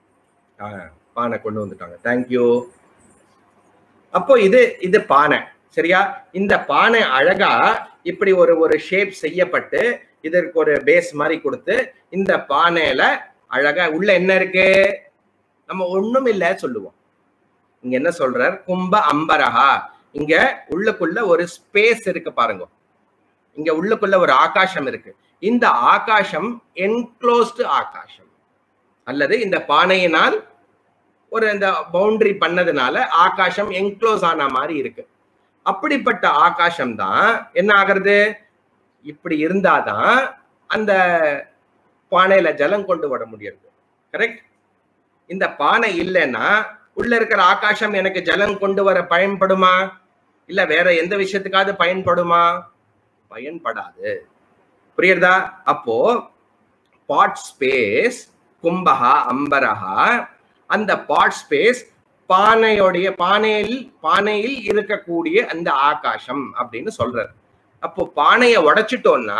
பானை கொண்டு வந்துட்டாங்க தேங்க்யூ அப்போ இது இது பானை சரியா இந்த பானை அழகா இப்படி ஒரு ஒரு ஷேப் செய்யப்பட்டு இதற்கு ஒரு பேஸ் மாதிரி கொடுத்து இந்த பானையில அழகா உள்ள என்ன இருக்கு நம்ம ஒண்ணும் இல்ல சொல்லுவோம் இங்க என்ன சொல்றார் கும்ப அம்பரஹா இங்க உள்ளுக்குள்ள ஒரு ஸ்பேஸ் இருக்கு பாருங்க இங்க உள்ளுக்குள்ள ஒரு ஆகாசம் இருக்கு இந்த ஆகாசம் என்க்ளோஸ்டு ஆகாசம் அல்லது இந்த பானையினால் ஒரு இந்த பவுண்டரி பண்ணதுனால ஆகாசம் என்க்ளோஸ் ஆன மாதிரி இருக்கு அப்படிப்பட்ட ஆகாசம் தான் என்ன ஆகிறது இப்படி இருந்தாதான் அந்த பானையில ஜலம் கொண்டு வர முடியாது கரெக்ட் இந்த பானை இல்லைன்னா உள்ள இருக்கிற ஆகாசம் எனக்கு ஜலம் கொண்டு வர பயன்படுமா இல்ல வேற எந்த விஷயத்துக்காவது பயன்படுமா பயன்படாது புரியுறதா அப்போ பாட் ஸ்பேஸ் கும்பகா அம்பரஹா அந்த பாட் ஸ்பேஸ் பானையோடைய பானையில் பானையில் இருக்கக்கூடிய அந்த ஆகாசம் அப்படின்னு சொல்றாரு அப்போ பானையை உடைச்சிட்டோம்னா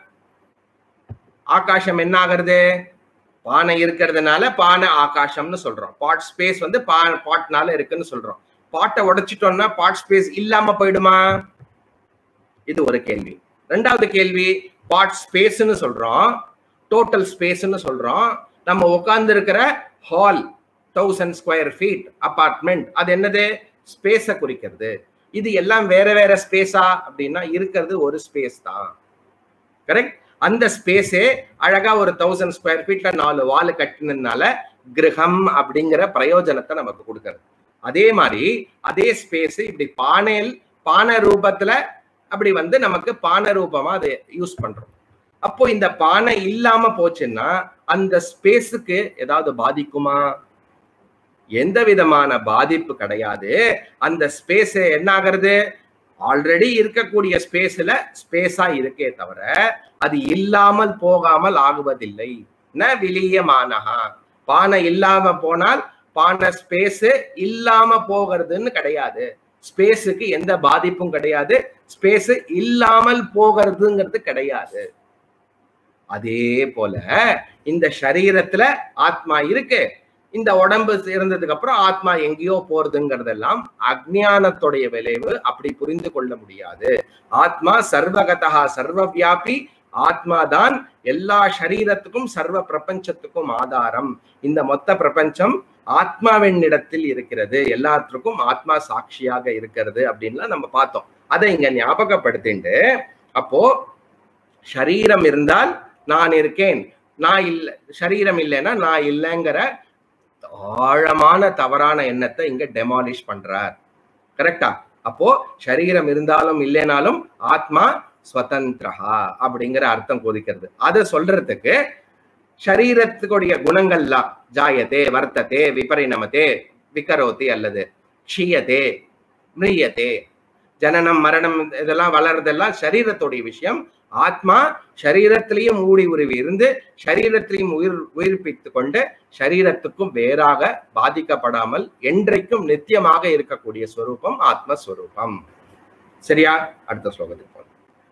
ஆகாசம் என்ன ஆகுறது பானை இருக்கிறதுனால பானை ஆகாசம்னு சொல்றோம் பாட் ஸ்பேஸ் வந்து பா பாட்னால இருக்குன்னு சொல்றோம் பாட்டை உடைச்சிட்டோம்னா பாட் ஸ்பேஸ் இல்லாம போயிடுமா இது ஒரு கேள்வி ரெண்டாவது கேள்வி பாட் ஸ்பேஸ்னு சொல்றோம் டோட்டல் ஸ்பேஸ்னு சொல்றோம் நம்ம உட்கார்ந்து இருக்கிற hall thousand square feet apartment அது என்னது ஸ்பேஸை குறிக்கிறது இது எல்லாம் வேற வேற ஸ்பேஸா அப்படின்னா இருக்கிறது ஒரு ஸ்பேஸ் தான் கரெக்ட் அந்த ஸ்பேஸே அழகா ஒரு தௌசண்ட் ஸ்கொயர் ஃபீட்ல நாலு வால் கட்டினதுனால கிரகம் அப்படிங்கிற பிரயோஜனத்தை நமக்கு கொடுக்கறது அதே மாதிரி அதே ஸ்பேஸ் இப்படி பானையில் பானை ரூபத்துல அப்படி வந்து நமக்கு பானை ரூபமா அதை யூஸ் பண்றோம் அப்போ இந்த பானை இல்லாம போச்சுன்னா அந்த ஸ்பேஸுக்கு ஏதாவது பாதிக்குமா எந்த விதமான பாதிப்பு கிடையாது அந்த ஸ்பேஸ் என்ன ஆகிறது ஆல்ரெடி இருக்கக்கூடிய ஸ்பேஸ்ல ஸ்பேஸா இருக்கே தவிர அது இல்லாமல் போகாமல் ஆகுவதில்லை ந விலியமானஹா பானை இல்லாம போனால் பானை ஸ்பேஸ் இல்லாம போகிறதுன்னு கிடையாது ஸ்பேஸுக்கு எந்த பாதிப்பும் கிடையாது ஸ்பேஸ் இல்லாமல் போகிறதுங்கிறது கிடையாது அதே போல இந்த சரீரத்துல ஆத்மா இருக்கு இந்த உடம்பு இருந்ததுக்கு அப்புறம் ஆத்மா எங்கேயோ போறதுங்கிறதெல்லாம் அஜ்ஞானத்துடைய விளைவு அப்படி புரிந்து கொள்ள முடியாது ஆத்மா சர்வகதா சர்வவியாபி ஆத்மா தான் எல்லா சரீரத்துக்கும் சர்வ பிரபஞ்சத்துக்கும் ஆதாரம் இந்த மொத்த பிரபஞ்சம் ஆத்மாவின் இடத்தில் இருக்கிறது எல்லாத்துக்கும் ஆத்மா சாட்சியாக இருக்கிறது அப்படின்லாம் நம்ம பார்த்தோம் அதை இங்க ஞாபகப்படுத்திட்டு அப்போ சரீரம் இருந்தால் நான் இருக்கேன் நான் இல்ல சரீரம் இல்லைன்னா நான் இல்லைங்கிற ஆழமான தவறான எண்ணத்தை இங்க டெமாலிஷ் பண்றார் கரெக்டா அப்போ சரீரம் இருந்தாலும் இல்லைனாலும் ஆத்மா ஸ்வதந்திரஹா அப்படிங்கிற அர்த்தம் கொதிக்கிறது அதை சொல்றதுக்கு சரீரத்துக்குடைய குணங்கள்லாம் ஜாயத்தே வர்த்தத்தே விபரிணமத்தே விகரோதி அல்லது க்ஷீயத்தே மிரியத்தே ஜனனம் மரணம் இதெல்லாம் வளர்றதெல்லாம் சரீரத்துடைய விஷயம் ஆத்மா சரீரத்திலையும் ஊடி உருவி இருந்து சரீரத்திலையும் உயிர் உயிர்ப்பித்து கொண்டு சரீரத்துக்கும் வேறாக பாதிக்கப்படாமல் என்றைக்கும் நித்தியமாக இருக்கக்கூடிய ஸ்வரூபம் ஆத்மஸ்வரூபம் சரியா அடுத்த ஸ்லோகத்துக்கு போகலாம்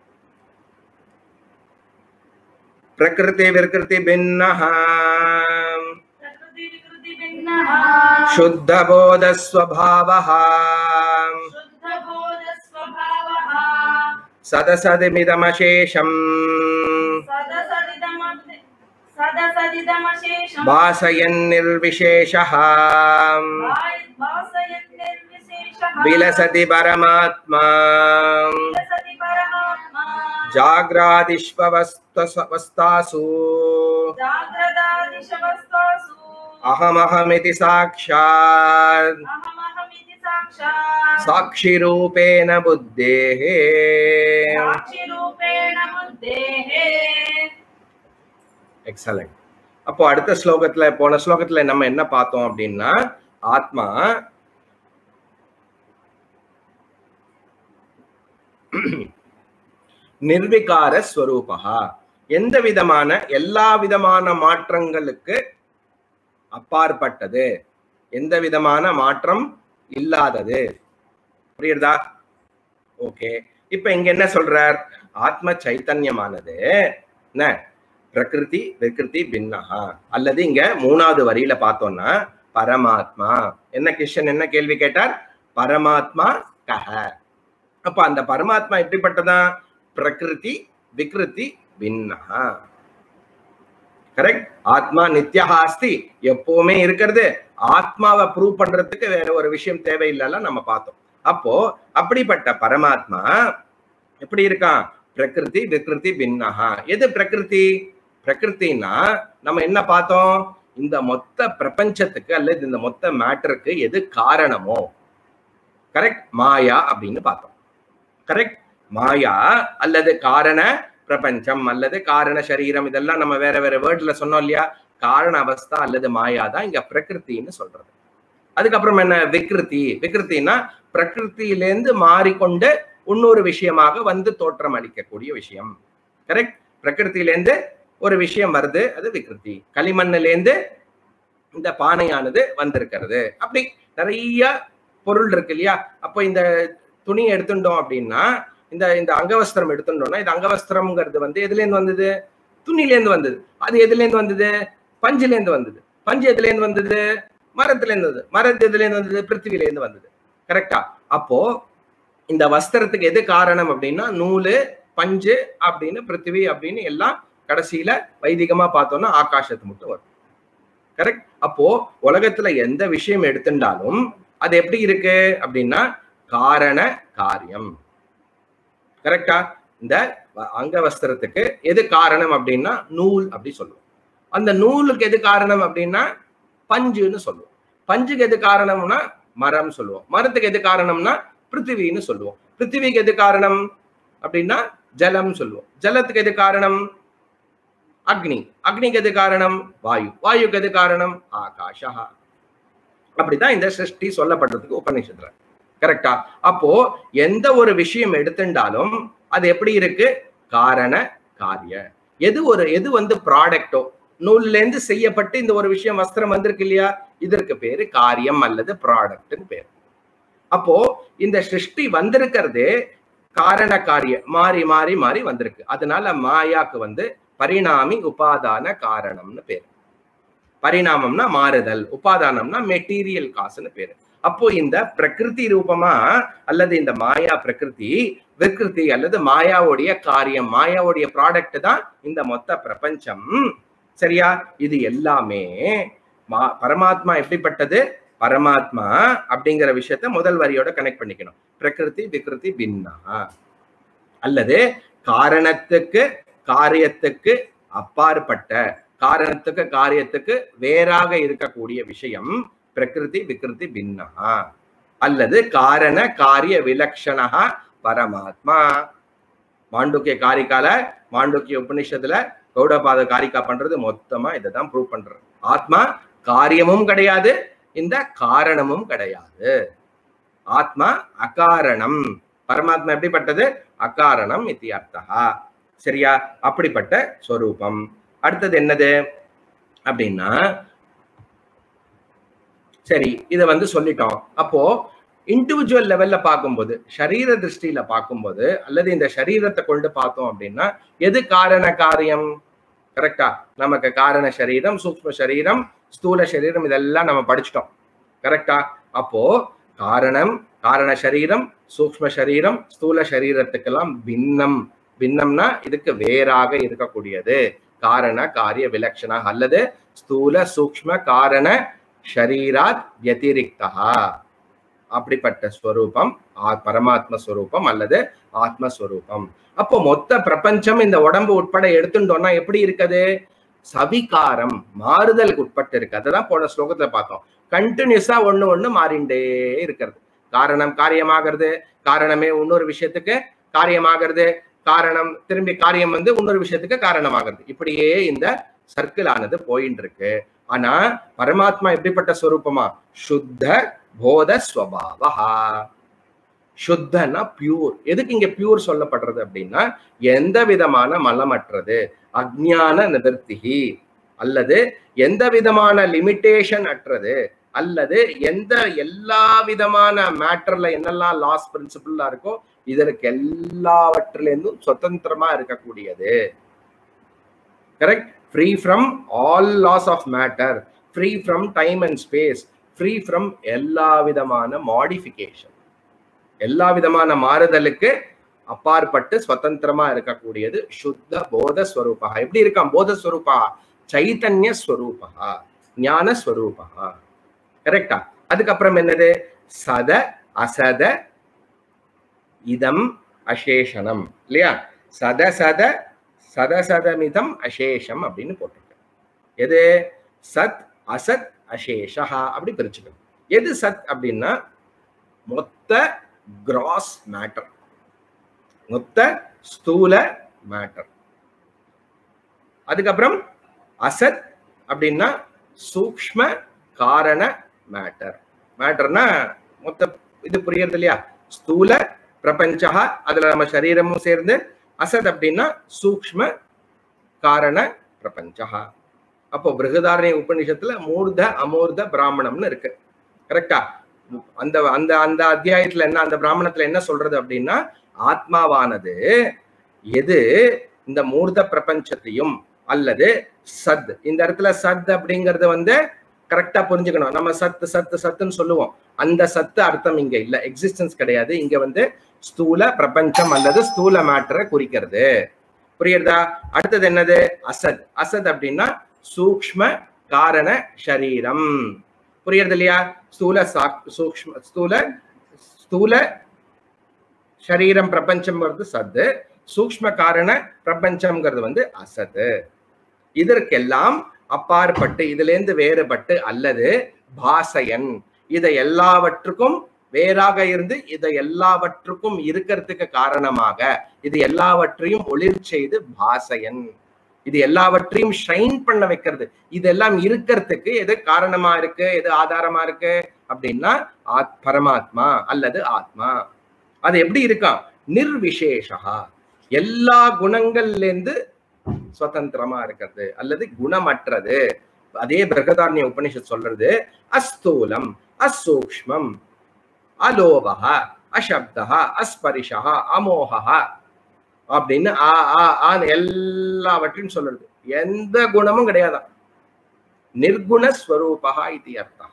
பிரகிருதி விருக்கிருதி பின்னஹ प्रकृति विकृति भिन्नः शुद्ध बोध स्वभावः शुद्धबोध स्वभावः सदसदिमिदमशेषम् सदसदिदमद्- सदसदिदमशेषम् भासयन्निर्विशेषः भाय- भासयन्निर्विशेषः विलसति परमात्मा विलसति परमात्मा जाग्रादिष्वस्थासु जाग्रदादिशवस्तासु अहमहमिति साक्षात् अहमहमिति साक्षात् साक्षिरूपेण बुद्धेः साक्षिरूपेण बुद्धेः எக்ஸலண்ட் அப்போ அடுத்த ஸ்லோகத்துல போன ஸ்லோகத்துல நம்ம என்ன பார்த்தோம் அப்படின்னா ஆத்மா நிர்விகார ஸ்வரூபகா எந்த விதமான எல்லா விதமான மாற்றங்களுக்கு அப்பாற்பட்டது எந்த விதமான மாற்றம் இல்லாதது புரியுறதா ஓகே இப்ப இங்க என்ன சொல்றார் ஆத்ம சைத்தன்யமானது என்ன பிரகிருதி விகிருதி பின்னஹா அல்லது இங்க மூணாவது வரியில பார்த்தோம்னா பரமாத்மா என்ன கிருஷ்ணன் என்ன கேள்வி கேட்டார் பரமாத்மா கஹ அப்ப அந்த பரமாத்மா எப்படிப்பட்டதா பிரகிருதி விக்ருதி பின்னஹா கரெக்ட் ஆத்மா நித்யஹா அஸ்தி எப்பவுமே இருக்கிறது ஆத்மாவை ப்ரூவ் பண்றதுக்கு வேற ஒரு விஷயம் தேவையில்லைல நம்ம பார்த்தோம் அப்போ அப்படிப்பட்ட பரமாத்மா எப்படி இருக்கான் பிரகிருதி விக்ருதி பின்னஹா எது பிரகிருதி பிரகிருத்தின்னா நம்ம என்ன பார்த்தோம் இந்த மொத்த பிரபஞ்சத்துக்கு அல்லது இந்த மொத்த மேட்டருக்கு எது காரணமோ கரெக்ட் மாயா அப்படின்னு பார்த்தோம் கரெக்ட் மாயா அல்லது காரண பிரபஞ்சம் அல்லது காரண சரீரம் இதெல்லாம் நம்ம வேற வேற வேர்ட்ல சொன்னோம் இல்லையா காரண அவஸ்தா அல்லது மாயா தான் இங்க பிரகிருத்தின்னு சொல்றது அதுக்கப்புறம் என்ன விக்ருதி விக்ருத்தின்னா பிரகிருத்தியிலேருந்து மாறிக்கொண்டு இன்னொரு விஷயமாக வந்து தோற்றம் அளிக்கக்கூடிய விஷயம் கரெக்ட் பிரகிருத்திலேருந்து ஒரு விஷயம் வருது அது விக்ருதி களிமண்ணிலேருந்து இந்த பானையானது வந்திருக்கிறது அப்படி நிறைய பொருள் இருக்கு இல்லையா அப்போ இந்த துணியை எடுத்துட்டோம் அப்படின்னா இந்த இந்த அங்கவஸ்திரம் எடுத்துட்டோம்னா இது அங்கவஸ்திரம்ங்கிறது வந்து எதுலேருந்து வந்தது துணிலேருந்து வந்தது அது எதுலேருந்து வந்தது பஞ்சுலேருந்து வந்தது பஞ்சு எதுலேருந்து வந்தது மரத்துலேருந்து வந்தது மரத்து எதுலேருந்து வந்தது பிருத்திவிலேருந்து வந்தது கரெக்டா அப்போ இந்த வஸ்திரத்துக்கு எது காரணம் அப்படின்னா நூலு பஞ்சு அப்படின்னு பிருத்திவி அப்படின்னு எல்லாம் கடைசியில வைதிகமா பார்த்தோம்னா ஆகாசத்து மட்டும் வரும் கரெக்ட் அப்போ உலகத்துல எந்த விஷயம் எடுத்துட்டாலும் அது எப்படி இருக்கு அப்படின்னா காரண காரியம் கரெக்டா இந்த அங்க வஸ்திரத்துக்கு எது காரணம் அப்படின்னா நூல் அப்படி சொல்லுவோம் அந்த நூலுக்கு எது காரணம் அப்படின்னா பஞ்சுன்னு சொல்லுவோம் பஞ்சுக்கு எது காரணம்னா மரம் சொல்லுவோம் மரத்துக்கு எது காரணம்னா பிருத்திவின்னு சொல்லுவோம் பிருத்திவிக்கு எது காரணம் அப்படின்னா ஜலம் சொல்லுவோம் ஜலத்துக்கு எது காரணம் அக்னி அக்னிக்கு எது காரணம் வாயு வாயுக்கு எது காரணம் ஆகாஷா அப்படிதான் இந்த சிருஷ்டி சொல்லப்படுறதுக்கு உபநிஷத்துல கரெக்டா அப்போ எந்த ஒரு விஷயம் எடுத்துட்டாலும் அது எப்படி இருக்கு காரண காரிய எது ஒரு எது வந்து ப்ராடக்டோ நூல்ல இருந்து செய்யப்பட்டு இந்த ஒரு விஷயம் வஸ்திரம் வந்திருக்கு இல்லையா இதற்கு பேரு காரியம் அல்லது ப்ராடக்ட்னு பேர் அப்போ இந்த சிருஷ்டி வந்திருக்கிறதே காரண காரிய மாறி மாறி மாறி வந்திருக்கு அதனால மாயாக்கு வந்து பரிணாமி உபாதான காரணம்னு பேர் பரிணாமம்னா மாறுதல் உபாதானம்னா மெட்டீரியல் காசுன்னு பேரு அப்போ இந்த பிரகிருதி ரூபமா அல்லது இந்த மாயா பிரகிருதி விகிருதி அல்லது மாயாவுடைய காரியம் மாயாவுடைய ப்ராடக்ட் தான் இந்த மொத்த பிரபஞ்சம் சரியா இது எல்லாமே மா பரமாத்மா எப்படிப்பட்டது பரமாத்மா அப்படிங்கிற விஷயத்த முதல் வரியோட கனெக்ட் பண்ணிக்கணும் பிரகிருதி விகிருதி பின்னா அல்லது காரணத்துக்கு காரியத்துக்கு அப்பாற்பட்ட காரணத்துக்கு காரியத்துக்கு வேறாக இருக்கக்கூடிய விஷயம் பிரகிருதி விகிருதி பின்னா அல்லது காரண காரிய விலக்ஷணா பரமாத்மா மாண்டுக்கிய காரிக்கால மாண்டுக்கிய உபனிஷத்துல கௌடபாத காரிக்கா பண்றது மொத்தமா இதை தான் ப்ரூவ் பண்றது ஆத்மா காரியமும் கிடையாது இந்த காரணமும் கிடையாது ஆத்மா அகாரணம் பரமாத்மா எப்படிப்பட்டது அகாரணம் இத்தி அர்த்தா சரியா அப்படிப்பட்ட ஸ்வரூபம் அடுத்தது என்னது அப்படின்னா சரி இதை வந்து சொல்லிட்டோம் அப்போ இண்டிவிஜுவல் லெவல்ல பார்க்கும்போது சரீர திருஷ்டியில பார்க்கும்போது அல்லது இந்த சரீரத்தை கொண்டு பார்த்தோம் அப்படின்னா எது காரண காரியம் கரெக்டா நமக்கு காரண சரீரம் சூக்ம சரீரம் ஸ்தூல சரீரம் இதெல்லாம் நம்ம படிச்சிட்டோம் கரெக்டா அப்போ காரணம் காரண சரீரம் சூக்ம சரீரம் ஸ்தூல சரீரத்துக்கெல்லாம் பின்னம் பின்னம்னா இதுக்கு வேறாக இருக்கக்கூடியது காரண காரிய விலட்சணா அல்லது ஸ்தூல சூக்ம காரண ஷரீராத் வத்திரிக்தா அப்படிப்பட்ட ஸ்வரூபம் பரமாத்ம ஸ்வரூபம் அல்லது ஆத்மஸ்வரூபம் அப்போ மொத்த பிரபஞ்சம் இந்த உடம்பு உட்பட எடுத்துட்டோம்னா எப்படி இருக்குது சவிகாரம் மாறுதலுக்கு உட்பட்டு இருக்கு அததான் போன ஸ்லோகத்துல பார்த்தோம் கண்டினியூஸா ஒண்ணு ஒண்ணு மாறிண்டே இருக்கிறது காரணம் காரியமாகிறது காரணமே இன்னொரு விஷயத்துக்கு காரியமாகிறது காரணம் திரும்பி காரியம் வந்து இன்னொரு விஷயத்துக்கு காரணமாகிறது இப்படியே இந்த சர்க்கிள் ஆனது போயின்னு இருக்கு ஆனா பரமாத்மா எப்படிப்பட்ட ஸ்வரூபமா சுத்த போத ஸ்வபாவா சுத்தனா பியூர் எதுக்கு இங்க பியூர் சொல்லப்படுறது அப்படின்னா எந்த விதமான மலமற்றது அஜ்ஞான நிவர்த்திகி அல்லது எந்த விதமான லிமிட்டேஷன் அற்றது அல்லது எந்த எல்லா விதமான மேட்டர்ல என்னெல்லாம் லாஸ் பிரின்சிபிளா இருக்கோ இதற்கு எல்லாவற்றிலிருந்தும் சுதந்திரமா இருக்கக்கூடியது correct free from all laws of matter free from time and space free from எல்லா விதமான மாடிஃபிகேஷன் எல்லா விதமான மாறுதலுக்கு அப்பாற்பட்டு சுதந்திரமா இருக்கக்கூடியது சுத்த போத ஸ்வரூபா எப்படி இருக்கான் போத ஸ்வரூபா சைத்தன்ய ஸ்வரூபா ஞான ஸ்வரூபா கரெக்டா அதுக்கப்புறம் என்னது சத அசத இதம் அசேஷனம் இல்லையா சத சத சத சதமிதம் அசேஷம் அப்படின்னு போட்டிருக்கு எது சத் அசத் அசேஷா அப்படி பிரிச்சுக்கணும் எது சத் அப்படின்னா மொத்த கிராஸ் மேட்டர் மொத்த ஸ்தூல மேட்டர் அதுக்கப்புறம் அசத் அப்படின்னா சூக்ஷ்ம காரண மேட்டர் மேட்டர்னா மொத்த இது புரியுறது இல்லையா ஸ்தூல பிரபஞ்சா அதுல நம்ம சரீரமும் சேர்ந்து அசத் அப்படின்னா சூக்ஷ்ம காரண பிரபஞ்சா அப்போ பிருகதாரண்ய உபநிஷத்துல மூர்த அமூர்த பிராமணம்னு இருக்கு கரெக்டா அந்த அந்த அந்த அத்தியாயத்துல என்ன அந்த பிராமணத்துல என்ன சொல்றது அப்படின்னா ஆத்மாவானது எது இந்த மூர்த பிரபஞ்சத்தையும் அல்லது சத் இந்த இடத்துல சத் அப்படிங்கறது வந்து கரெக்டா புரிஞ்சுக்கணும் நம்ம சத்து சத்து சத்துன்னு சொல்லுவோம் அந்த சத்து அர்த்தம் இங்க இல்ல எக்ஸிஸ்டன்ஸ் கிடையாது இங்க வந்து ஸ்தூல பிரபஞ்சம் அல்லது ஸ்தூல மேட்டரை குறிக்கிறது புரியுறதா அடுத்தது என்னது அசத் அசத் அப்படின்னா சூக்ஷ்ம காரண சரீரம் புரியுறது இல்லையா ஸ்தூல சாக் சூக்ஷ்ம ஸ்தூல ஸ்தூல சரீரம் பிரபஞ்சம்ங்கிறது சத்து சூக்ஷ்ம காரண பிரபஞ்சம்ங்கிறது வந்து அசது இதற்கெல்லாம் அப்பாற்பட்டு இதுல இருந்து வேறுபட்டு அல்லது பாசயன் இதை எல்லாவற்றுக்கும் வேறாக இருந்து இதை எல்லாவற்றுக்கும் இருக்கிறதுக்கு காரணமாக இது எல்லாவற்றையும் ஒளிர் செய்து பாசயன் இது எல்லாவற்றையும் ஷைன் பண்ண வைக்கிறது இதெல்லாம் இருக்கிறதுக்கு எது காரணமா இருக்கு எது ஆதாரமா இருக்கு அப்படின்னா ஆத் பரமாத்மா அல்லது ஆத்மா அது எப்படி இருக்கான் நிர்விசேஷா எல்லா குணங்கள்ல இருந்து சுதந்திரமா இருக்கிறது அல்லது குணமற்றது அதே பிரகதாரண்ய உபனிஷத் சொல்றது அஸ்தூலம் அசூக்ஷ்மம் அலோபா அசப்தா அஸ்பரிஷா அமோகா அப்படின்னு ஆ ஆ ஆன்னு எல்லாவற்றையும் சொல்றது எந்த குணமும் கிடையாதான் நிர்குண ஸ்வரூபா இது அர்த்தா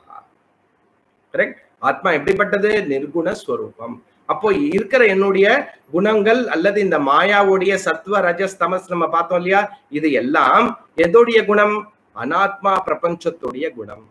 கரெக்ட் ஆத்மா எப்படிப்பட்டது நிர்குண ஸ்வரூபம் அப்போ இருக்கிற என்னுடைய குணங்கள் அல்லது இந்த மாயாவுடைய சத்வ ரஜஸ் தமஸ் நம்ம பார்த்தோம் இல்லையா இது எல்லாம் எதோடைய குணம் அனாத்மா பிரபஞ்சத்துடைய குணம்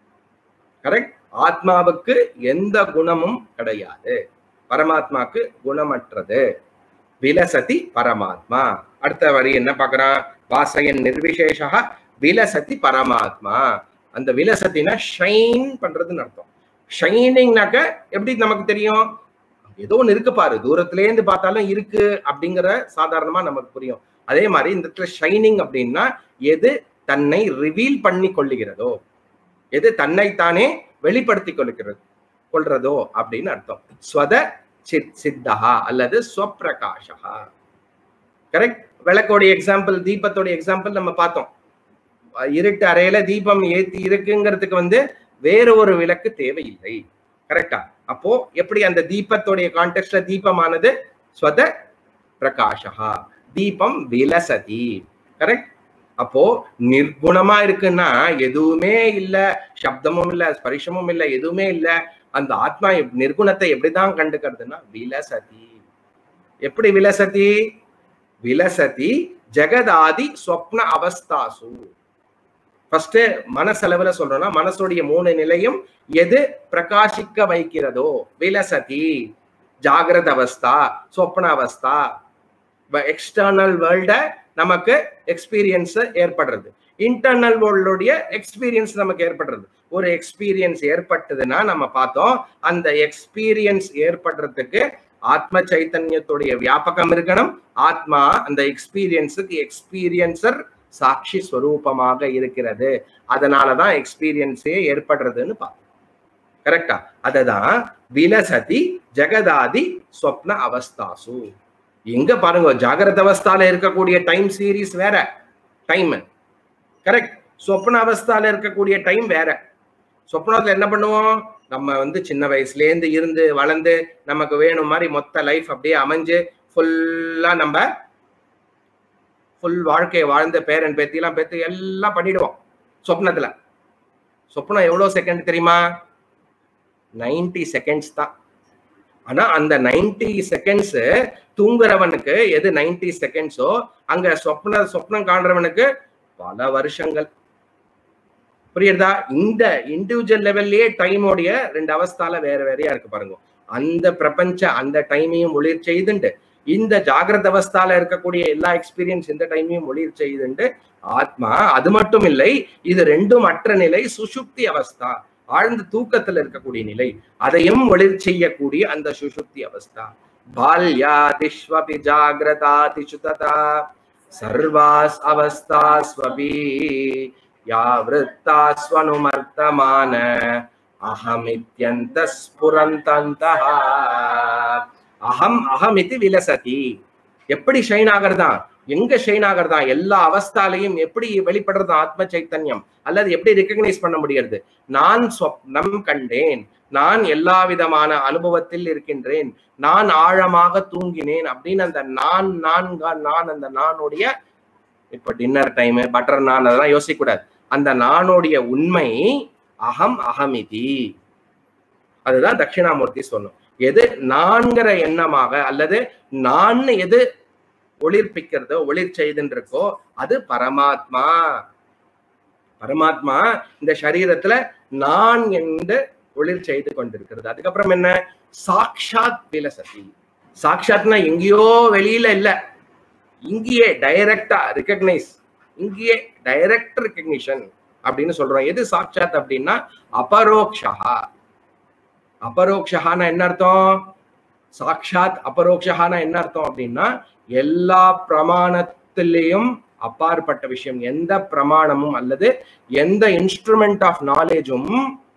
கரெக்ட் ஆத்மாவுக்கு எந்த குணமும் கிடையாது பரமாத்மாக்கு குணமற்றது விலசதி பரமாத்மா அடுத்த வரி என்ன பார்க்கறான் வாசயன் நிர்விசேஷா விலசதி பரமாத்மா அந்த விலசத்தினா ஷைன் பண்றதுன்னு அர்த்தம் ஷைனிங்னாக்க எப்படி நமக்கு தெரியும் ஏதோ ஒன்று இருக்கு பாரு தூரத்துல இருந்து பார்த்தாலும் இருக்கு அப்படிங்கிற சாதாரணமா நமக்கு புரியும் அதே மாதிரி இந்த இடத்துல ஷைனிங் அப்படின்னா எது தன்னை ரிவீல் பண்ணி கொள்ளுகிறதோ எது தன்னைத்தானே வெளிப்படுத்தி கொள்ளுகிறது கொள்றதோ அப்படின்னு அர்த்தம் ஸ்வத சித் சித்தஹா அல்லது ஸ்வப்பிரகாஷா கரெக்ட் விளக்கோடைய எக்ஸாம்பிள் தீபத்தோடைய எக்ஸாம்பிள் நம்ம பார்த்தோம் இருட்டு அறையில தீபம் ஏத்தி இருக்குங்கிறதுக்கு வந்து வேற ஒரு விளக்கு தேவையில்லை கரெக்டா அப்போ எப்படி அந்த தீபத்தோடைய கான்டெக்ட்ல தீபமானது ஸ்வத பிரகாஷா தீபம் விலசதி கரெக்ட் அப்போ நிர்குணமா இருக்குன்னா எதுவுமே இல்ல சப்தமும் இல்ல ஸ்பரிசமும் இல்ல எதுவுமே இல்ல அந்த ஆத்மா எப்- நிர்குணத்தை எப்படிதான் கண்டுக்கிறதுனா விலசதி எப்படி விலசதி விலசதி ஜெகதாதி ஸ்வப்ன அவஸ்தாசு ஃபர்ஸ்ட் மனசளவுல சொல்றோம்னா மனசுடைய மூணு நிலையும் எது பிரகாசிக்க வைக்கிறதோ விலசதி ஜாகிரத அவஸ்தா சொப்ன அவஸ்தா எக்ஸ்டர்னல் வேர்ல்ட நமக்கு எக்ஸ்பீரியன்ஸ் ஏற்படுறது இன்டர்னல் வேர்ல்டுடைய எக்ஸ்பீரியன்ஸ் நமக்கு ஏற்படுறது ஒரு எக்ஸ்பீரியன்ஸ் ஏற்பட்டதுன்னா நம்ம பார்த்தோம் அந்த எக்ஸ்பீரியன்ஸ் ஏற்படுறதுக்கு ஆத்ம சைத்தன்யத்துடைய வியாபகம் இருக்கணும் ஆத்மா அந்த எக்ஸ்பீரியன்ஸுக்கு எக்ஸ்பீரியன்சர் சாட்சி ஸ்வரூபமாக இருக்கிறது அதனாலதான் எக்ஸ்பீரியன்ஸே ஏற்படுறதுன்னு பார்த்தோம் கரெக்டா அததான் விலசதி ஜெகதாதி ஸ்வப்ன அவஸ்தாசு எங்க பாருங்க ஜாகிரத அவஸ்தால இருக்கக்கூடிய டைம் சீரீஸ் வேற டைம் கரெக்ட் சொப்ன அவஸ்தால இருக்கக்கூடிய டைம் வேற சொப்னத்துல என்ன பண்ணுவோம் நம்ம வந்து சின்ன வயசுல இருந்து இருந்து வளர்ந்து நமக்கு வேணும் மாதிரி மொத்த லைஃப் அப்படியே அமைஞ்சு ஃபுல்லா நம்ம ஃபுல் வாழ்க்கையை வாழ்ந்த பேரன் பேத்திலாம் பேத்து எல்லாம் பண்ணிடுவோம் சொப்னத்துல சொப்னம் எவ்வளவு செகண்ட் தெரியுமா 90 செகண்ட்ஸ் தான் ஆனா அந்த நைன்டி செகண்ட்ஸ் தூங்குறவனுக்கு எது நைன்டி செகண்ட்ஸோ அங்க சொப்ன சொப்னம் காண்றவனுக்கு பல வருஷங்கள் புரியுதா இந்த இண்டிவிஜுவல் லெவல்லயே டைமோடைய ரெண்டு அவஸ்தால வேற வேறையா இருக்கு பாருங்க அந்த பிரபஞ்ச அந்த டைமையும் ஒளிர் செய்துண்டு இந்த ஜாகிரத அவஸ்தால இருக்கக்கூடிய எல்லா எக்ஸ்பீரியன்ஸ் இந்த டைமையும் ஒளிர் செய்துண்டு ஆத்மா அது மட்டும் இல்லை இது ரெண்டும் அற்ற நிலை சுஷுப்தி அவஸ்தா ஆழ்ந்த தூக்கத்துல இருக்கக்கூடிய நிலை அதையும் ஒளிர் செய்யக்கூடிய அந்த சுஷுப்தி அவஸ்தா பால்யாதிஷ்வபி ஜாகிரதாதிஷு ததா சர்வாஸ் அவஸ்தாஸ்வபி யா விருத்தாஸ்வனுமர்த்தமான அகமித்யந்த ஸ்புரந்தந்தः அகம் அகமிதி விலசதி எப்படி ஷைன் ஆகிறதா எங்க ஷைன் ஆகிறதா எல்லா அவஸ்தாலையும் எப்படி வெளிப்படுறது ஆத்ம சைத்தன்யம் அல்லது எப்படி ரெக்கக்னைஸ் பண்ண முடிகிறது நான் சொப்னம் கண்டேன் நான் எல்லா விதமான அனுபவத்தில் இருக்கின்றேன் நான் ஆழமாக தூங்கினேன் அப்படின்னு அந்த நான் நான் நான் அந்த நானுடைய இப்ப டின்னர் டைம் பட்டர் நான் அதெல்லாம் யோசிக்க கூடாது அந்த நானுடைய உண்மை அகம் அகமிதி அதுதான் தட்சிணாமூர்த்தி சொன்னோம் எது நான்கிற எண்ணமாக அல்லது நான் எது ஒளிர்ப்பிக்கிறதோ ஒளிர் செய்துன்னு இருக்கோ அது பரமாத்மா பரமாத்மா இந்த சரீரத்துல நான் என்று ஒளிர் செய்து கொண்டிருக்கிறது அதுக்கப்புறம் என்ன சாக்ஷாத் விலசதி சாக்ஷாத்னா எங்கேயோ வெளியில இல்ல இங்கேயே டைரக்டா ரெக்கக்னைஸ் இங்கேயே டைரக்ட் ரெக்கக்னிஷன் அப்படின்னு சொல்றோம் எது சாட்சாத் அப்படின்னா அபரோக்ஷா அபரோக்ஷானா என்ன அர்த்தம் சாட்சாத் அபரோக்ஷானா என்ன அர்த்தம் அப்படின்னா எல்லா பிரமாணத்திலையும் அப்பாற்பட்ட விஷயம் எந்த பிரமாணமும் அல்லது எந்த இன்ஸ்ட்ருமெண்ட் ஆஃப் நாலேஜும்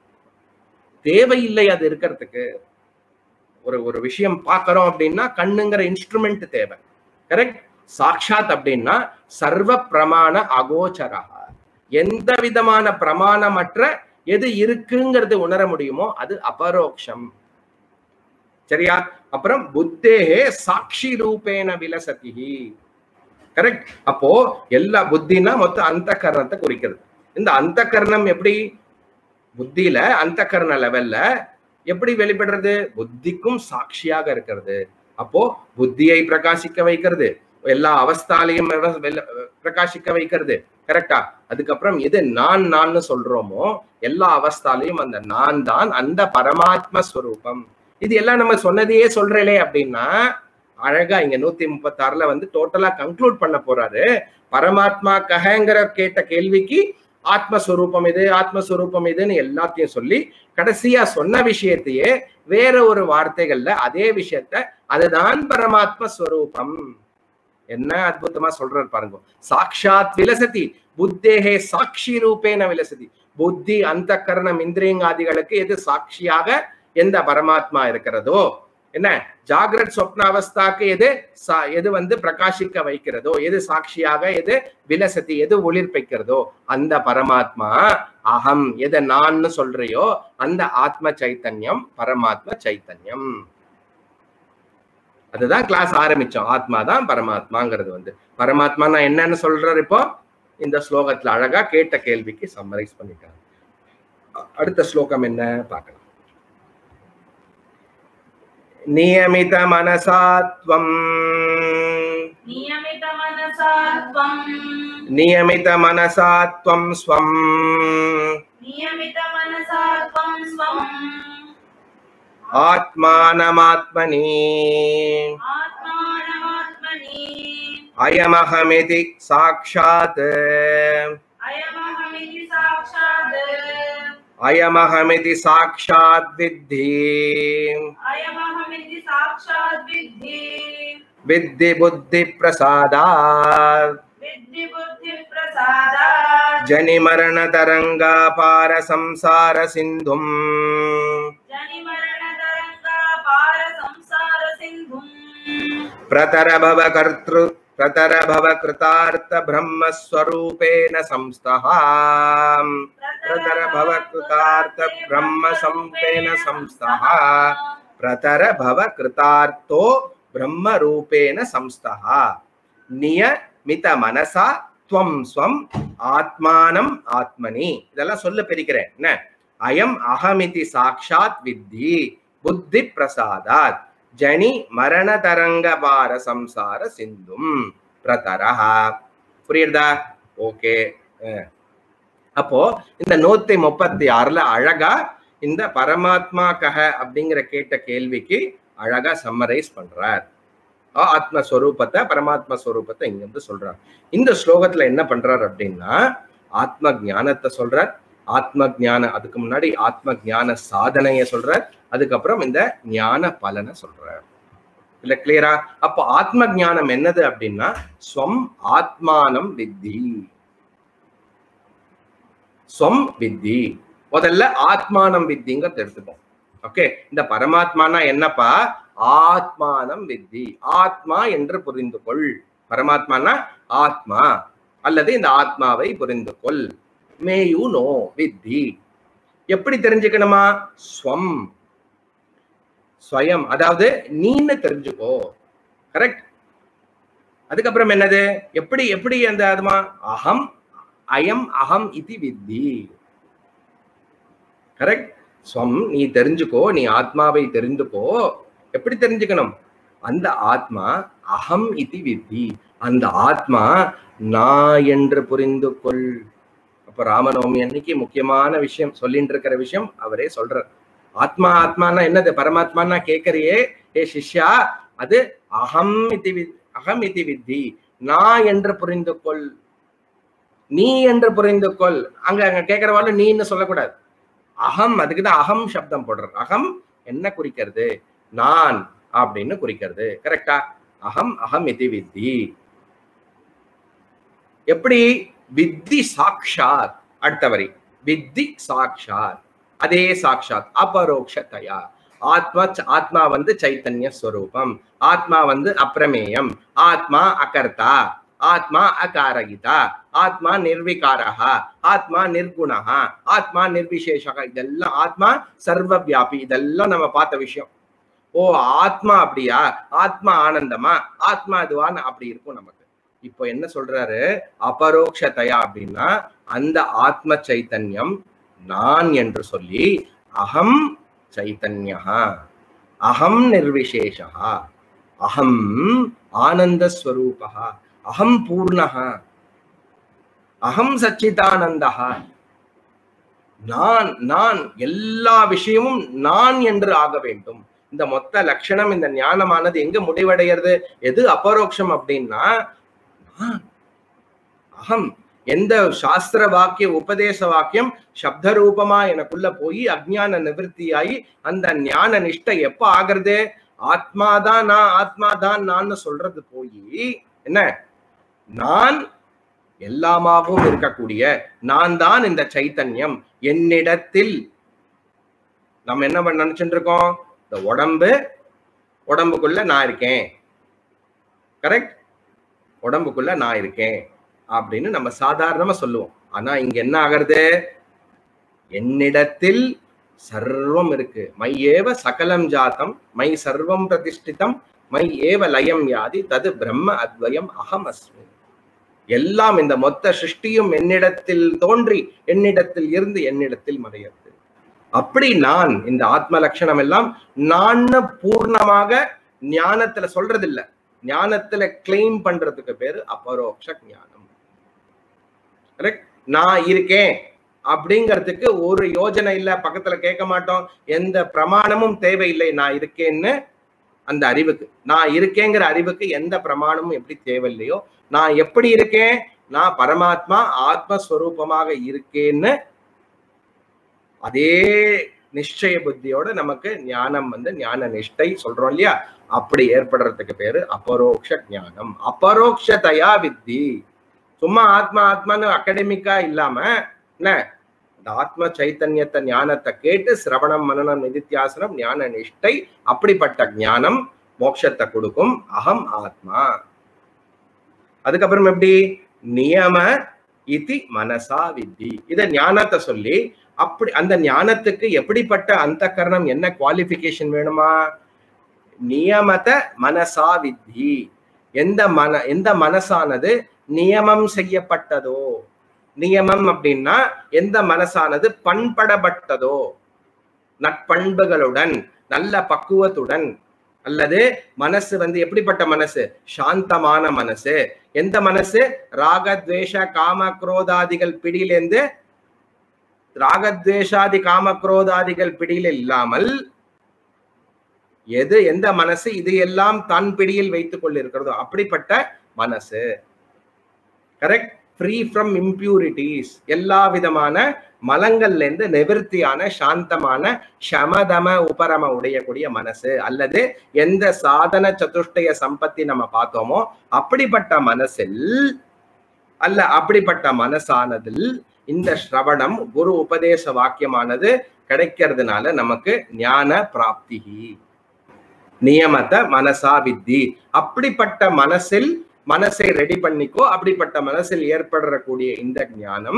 தேவையில்லை அது இருக்கிறதுக்கு ஒரு ஒரு விஷயம் பார்க்கறோம் அப்படின்னா கண்ணுங்கிற இன்ஸ்ட்ருமெண்ட் தேவை கரெக்ட் சாட்சாத் அப்படின்னா சர்வ பிரமாண அகோச்சரா எந்த விதமான பிரமாணமற்ற எது இருக்குங்கிறது உணர முடியுமோ அது அபரோக்ஷம் சரியா அப்புறம் புத்தேகே சாட்சி ரூபேன விலசதிஹி கரெக்ட் அப்போ எல்லா புத்தினா மொத்தம் அந்த கரணத்தை குறிக்கிறது இந்த அந்த கரணம் எப்படி புத்தியில அந்த கரண லெவல்ல எப்படி வெளிப்படுறது புத்திக்கும் சாட்சியாக இருக்கிறது அப்போ புத்தியை பிரகாசிக்க வைக்கிறது எல்லா அவஸ்தாலையும் பிரகாசிக்க வைக்கிறது கரெக்டா அதுக்கப்புறம் எது நான் நான் சொல்றோமோ எல்லா அவஸ்தாலையும் அந்த நான் தான் அந்த பரமாத்ம ஸ்வரூபம் இது எல்லாம் நம்ம சொன்னதையே சொல்றேனே அப்படின்னா அழகா இங்க நூத்தி முப்பத்தி ஆறுல வந்து டோட்டலா கன்க்ளூட் பண்ண போறாரு பரமாத்மா கஹங்கிற கேட்ட கேள்விக்கு ஆத்மஸ்வரூபம் இது ஆத்மஸ்வரூபம் இதுன்னு எல்லாத்தையும் சொல்லி கடைசியா சொன்ன விஷயத்தையே வேற ஒரு வார்த்தைகள்ல அதே விஷயத்த அதுதான் பரமாத்ம ஸ்வரூபம் என்ன அற்புதமா சொல்றாரு பாருங்க சாட்சாத் விலசதி புத்தேகே சாட்சி ரூபேன விலசதி புத்தி அந்த கரணம் இந்திரியங்காதிகளுக்கு எது சாட்சியாக எந்த பரமாத்மா இருக்கிறதோ என்ன ஜாகிரத் சொப்ன அவஸ்தாக்கு எது எது வந்து பிரகாசிக்க வைக்கிறதோ எது சாட்சியாக எது விலசதி எது ஒளிர்ப்பிக்கிறதோ அந்த பரமாத்மா அகம் எதை நான் சொல்றியோ அந்த ஆத்ம சைத்தன்யம் பரமாத்ம சைத்தன்யம் அதுதான் கிளாஸ் ஆரம்பிச்சோம் ஆத்மா தான் பரமாத்மாங்கிறது வந்து பரமாத்மா நான் என்னன்னு சொல்றாரு இப்போ இந்த ஸ்லோகத்துல அழகா கேட்ட கேள்விக்கு சம்மரைஸ் பண்ணிட்டாங்க அடுத்த ஸ்லோகம் என்ன பார்க்கலாம் நியமித மனசாத்வம் நியமித மனசாத்வம் நியமித மனசாத்வம் ஸ்வம் நியமித மனசாத்வம் ஸ்வம் ஆத்மானமாத்மனி ஆத்மானமாத்மனி அயமஹமிதி சாட்சாத் அயமஹமிதி சாட்சாத் அயமஹமிதி சாட்சாத் வித்தி அயமஹமிதி சாட்சாத் வித்தி வித்தி புத்தி பிரசாதாத் வித்தி புத்தி பிரசாதாத் ஜனி மரண தரங்காபார சம்சார சிந்தும் ஜனிமரண தரங்கா பார சம்சார சிந்தும் பிரதரபவ கர்த்தృ பிரதரபவ கிருதார்த்த பிரம்மஸ்வரூபேன சம்ஸ்தः பிரதரபவ கிருதார்த்த பிரம்மசம்பேன சம்ஸ்தः பிரதரபவ கிருதார்த்தோ பிரம்மரூபேன சம்ஸ்தः நியமித மனசா துவம் ஸ்வம் ஆத்மானம் ஆத்மனி இதெல்லாம் சொல்ல பிரிக்கிறேன் என்ன அயம் அகமிதி சாட்சாத் வித்தி புத்தி பிரசாதாத் ஜனி மரண தரங்க பார சம்சார சிந்தும் பிரதரஹா புரியுதா ஓகே அப்போ இந்த நூத்தி முப்பத்தி ஆறுல அழகா இந்த பரமாத்மா கஹ அப்படிங்கிற கேட்ட கேள்விக்கு அழகா சம்மரைஸ் பண்றார் ஆ, ஆத்மஸ்வரூபத்தை பரமாத்ம ஸ்வரூபத்தை இங்க வந்து சொல்றார் இந்த ஸ்லோகத்துல என்ன பண்றார் அப்படின்னா ஆத்ம ஞானத்தை சொல்றார் ஆத்ம ஞான அதுக்கு முன்னாடி ஆத்ம ஞான சாதனைய சொல்றார் அதுக்கப்புறம் இந்த ஞான பலனை சொல்றார் இல்ல கிளியரா அப்போ ஆத்ம ஞானம் என்னது அப்படின்னா ஸ்வம் ஆத்மானம் வித்தி ஸ்வம் வித்தி முதல்ல ஆத்மானம் வித்திங்கிறத எடுத்துப்போம் ஓகே இந்த பரமாத்மானா என்னப்பா ஆத்மானம் வித்தி ஆத்மா என்று புரிந்து கொள் பரமாத்மானா ஆத்மா அல்லது இந்த ஆத்மாவை புரிந்து கொள் மேயு நோ வித்தி எப்படி தெரிஞ்சுக்கணுமா ஸ்வம் ஸ்வயம் அதாவது நீன்னு தெரிஞ்சுக்கோ கரெக்ட் அதுக்கப்புறம் என்னது எப்படி எப்படி அந்த அதுமா அகம் அயம் அகம் இது வித்தி கரெக்ட் ஸ்வம் நீ தெரிஞ்சுக்கோ நீ ஆத்மாவை தெரிந்துக்கோ எப்படி தெரிஞ்சுக்கணும் அந்த ஆத்மா அகம் இது வித்தி அந்த ஆத்மா நான் என்று புரிந்து கொள் அப்ப ராமநவமி அன்னைக்கு முக்கியமான விஷயம் சொல்லிட்டு இருக்கிற விஷயம் அவரே சொல்றார் ஆத்மா ஆத்மானா என்னது பரமாத்மானா கேட்கறியே ஏ சிஷ்யா அது அகம் இது வி- அகம் இது வித்தி நான் என்று புரிந்து கொள் நீ என்று புரிந்து கொள் அங்க அங்க கேட்கிறவாள் நீன்னு சொல்லக்கூடாது அகம் அதுக்குதான் அகம் சப்தம் போடுறது அகம் என்ன குறிக்கிறது நான் அப்படின்னு குறிக்கிறது கரெக்டா அகம் அகம் இது வித்தி எப்படி வித்தி சாக்ஷாத் அடுத்த வரி வித்தி சாக்ஷாத் அதே சாக்ஷாத் அபரோக்ஷதயா ஆத்மா ஆத்மா வந்து சைத்தன்ய ஸ்வரூபம் ஆத்மா வந்து அப்பிரமேயம் ஆத்மா அகர்த்தா ஆத்மா அகாரகிதா ஆத்மா நிர்விகாரா ஆத்மா நிர்குணா ஆத்மா நிர்விசேஷக இதெல்லாம் ஆத்மா சர்வ வியாபி இதெல்லாம் நம்ம பார்த்த விஷயம் ஓ ஆத்மா அப்படியா ஆத்மா ஆனந்தமா ஆத்மா இதுவான்னு அப்படி இருக்கும் நமக்கு இப்போ என்ன சொல்றாரு அபரோக்ஷதயா அப்படின்னா அந்த ஆத்ம சைத்தன்யம் நான் என்று சொல்லி அகம் சைத்தன்யா அகம் நிர்விசேஷா அகம் ஆனந்த ஸ்வரூபா அகம் பூர்ணः அகம் சச்சிதானந்தः நான் நான் எல்லா விஷயமும் நான் என்று ஆக வேண்டும் இந்த மொத்த லட்சணம் இந்த ஞானமானது எங்க முடிவடைகிறது எது அபரோக்ஷம் அப்படின்னா நான். அகம் எந்த சாஸ்திர வாக்கிய உபதேச வாக்கியம் சப்த ரூபமா எனக்குள்ள போய் அஜ்ஞான நிவர்த்தியாகி அந்த ஞான நிஷ்டை எப்ப ஆகிறது ஆத்மாதான் நான் ஆத்மாதான் நான் சொல்றது போய் என்ன நான் எல்லாமாகவும் இருக்கக்கூடிய நான் தான் இந்த சைத்தன்யம் என்னிடத்தில் நம்ம என்ன பண்ண நினைச்சுட்டு இருக்கோம் இந்த உடம்பு உடம்புக்குள்ள நான் இருக்கேன் கரெக்ட் உடம்புக்குள்ள நான் இருக்கேன் அப்படின்னு நம்ம சாதாரணமா சொல்லுவோம் ஆனா இங்க என்ன ஆகிறது என்னிடத்தில் சர்வம் இருக்கு மை ஏவ சகலம் ஜாத்தம் மை சர்வம் பிரதிஷ்டிதம் மை ஏவ லயம் யாதி தது பிரம்ம அத்வயம் அகம் அஸ்மி எல்லாம் இந்த மொத்த சிருஷ்டியும் என்னிடத்தில் தோன்றி என்னிடத்தில் இருந்து என்னிடத்தில் மறையறது அப்படி நான் இந்த ஆத்ம லட்சணம் எல்லாம் நான் பூர்ணமாக ஞானத்துல சொல்றது இல்ல ஞானத்துல கிளைம் பண்றதுக்கு பேரு அபரோக்ஷ ஞானம் கரெக்ட் நான் இருக்கேன் அப்படிங்கிறதுக்கு ஒரு யோஜனை இல்ல பக்கத்துல கேட்க மாட்டோம் எந்த பிரமாணமும் தேவையில்லை நான் இருக்கேன்னு அந்த அறிவுக்கு நான் இருக்கேங்கிற அறிவுக்கு எந்த பிரமாணமும் எப்படி தேவையில்லையோ நான் எப்படி இருக்கேன் நான் பரமாத்மா ஆத்மஸ்வரூபமாக இருக்கேன்னு அதே நிச்சய புத்தியோட நமக்கு ஞானம் வந்து ஞான நிஷ்டை சொல்றோம் இல்லையா அப்படி ஏற்படுறதுக்கு பேரு அபரோக்ஷ ஞானம் அபரோக்ஷதயா வித்தி சும்மா ஆத்மா ஆத்மான்னு அகடமிக்கா இல்லாம என்ன இந்த ஆத்ம சைத்தன்யத்தை ஞானத்தை கேட்டு சிரவணம் மனனம் நிதித்தியாசனம் ஞான நிஷ்டை அப்படிப்பட்ட ஞானம் மோட்சத்தை கொடுக்கும் அகம் ஆத்மா அதுக்கப்புறம் எப்படி நியம இதி மனசா வித்தி இத ஞானத்தை சொல்லி அப்படி அந்த ஞானத்துக்கு எப்படிப்பட்ட அந்த கரணம் என்ன குவாலிபிகேஷன் வேணுமா நியமத மனசா வித்தி எந்த மன எந்த மனசானது நியமம் செய்யப்பட்டதோ நியமம் அப்படின்னா எந்த மனசானது பண்படப்பட்டதோ நட்பண்புகளுடன் நல்ல பக்குவத்துடன் அல்லது மனசு வந்து எப்படிப்பட்ட மனசு சாந்தமான மனசு எந்த மனசு ராகத்வேஷ காம குரோதாதிகள் பிடியிலேருந்து ராகத்வேஷாதி காம குரோதாதிகள் பிடியில் இல்லாமல் எது எந்த மனசு இது எல்லாம் தன் பிடியில் வைத்துக் கொண்டிருக்கிறதோ அப்படிப்பட்ட மனசு கரெக்ட் ஃப்ரீ ஃப்ரம் இம்பியூரிட்டிஸ் எல்லா விதமான மலங்கள்ல இருந்து நிவர்த்தியான சாந்தமான சமதம உபரம உடையக்கூடிய மனசு அல்லது எந்த சாதன சதுஷ்டய சம்பத்தி நம்ம பார்த்தோமோ அப்படிப்பட்ட மனசில் அல்ல அப்படிப்பட்ட மனசானதில் இந்த ஸ்ரவணம் குரு உபதேச வாக்கியமானது கிடைக்கிறதுனால நமக்கு ஞான பிராப்தி நியமத மனசா வித்தி அப்படிப்பட்ட மனசில் மனசை ரெடி பண்ணிக்கோ அப்படிப்பட்ட மனசில் ஏற்படக்கூடிய இந்த ஞானம்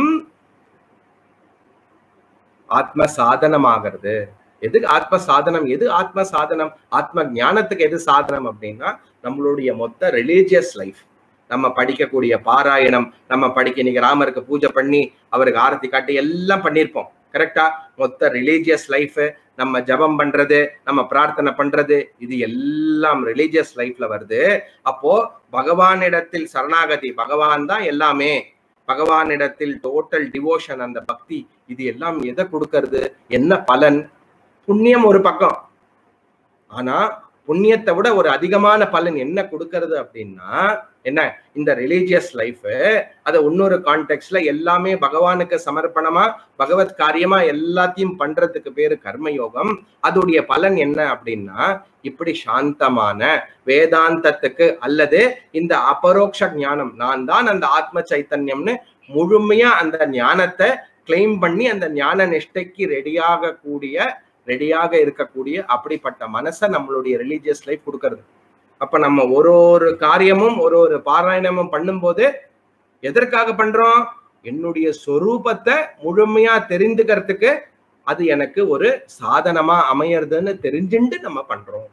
ஆத்ம சாதனமாகிறது எது ஆத்ம சாதனம் எது ஆத்ம சாதனம் ஆத்ம ஞானத்துக்கு எது சாதனம் அப்படின்னா நம்மளுடைய மொத்த ரிலீஜியஸ் லைஃப் நம்ம படிக்கக்கூடிய பாராயணம் நம்ம படிக்க இன்னைக்கு ராமருக்கு பூஜை பண்ணி அவருக்கு ஆரத்தி காட்டி எல்லாம் பண்ணியிருப்போம் கரெக்டா மொத்த ரிலீஜியஸ் லைஃப் நம்ம ஜபம் பண்றது நம்ம பிரார்த்தனை பண்றது இது எல்லாம் ரிலீஜியஸ் லைஃப்ல வருது அப்போ பகவானிடத்தில் சரணாகதி பகவான் தான் எல்லாமே பகவானிடத்தில் டோட்டல் டிவோஷன் அந்த பக்தி இது எல்லாம் எதை கொடுக்கறது என்ன பலன் புண்ணியம் ஒரு பக்கம் ஆனா புண்ணியத்தை விட ஒரு அதிகமான பலன் என்ன கொடுக்கறது அப்படின்னா என்ன இந்த ரிலீஜியஸ் லைஃப் அதை இன்னொரு கான்டெக்ட்ல எல்லாமே பகவானுக்கு சமர்ப்பணமா பகவத் காரியமா எல்லாத்தையும் பண்றதுக்கு பேரு கர்மயோகம் அதோடைய பலன் என்ன அப்படின்னா இப்படி சாந்தமான வேதாந்தத்துக்கு அல்லது இந்த அபரோக்ஷ ஞானம் நான் தான் அந்த ஆத்ம சைத்தன்யம்னு முழுமையா அந்த ஞானத்தை கிளைம் பண்ணி அந்த ஞான நிஷ்டைக்கு ரெடியாக கூடிய ரெடியாக இருக்கக்கூடிய அப்படிப்பட்ட மனசை நம்மளுடைய ரிலீஜியஸ் லைஃப் கொடுக்கறது அப்ப நம்ம ஒரு ஒரு காரியமும் ஒரு ஒரு பாராயணமும் பண்ணும்போது எதற்காக பண்றோம் என்னுடைய சொரூபத்தை முழுமையா தெரிந்துக்கிறதுக்கு அது எனக்கு ஒரு சாதனமா அமையறதுன்னு தெரிஞ்சுண்டு நம்ம பண்றோம்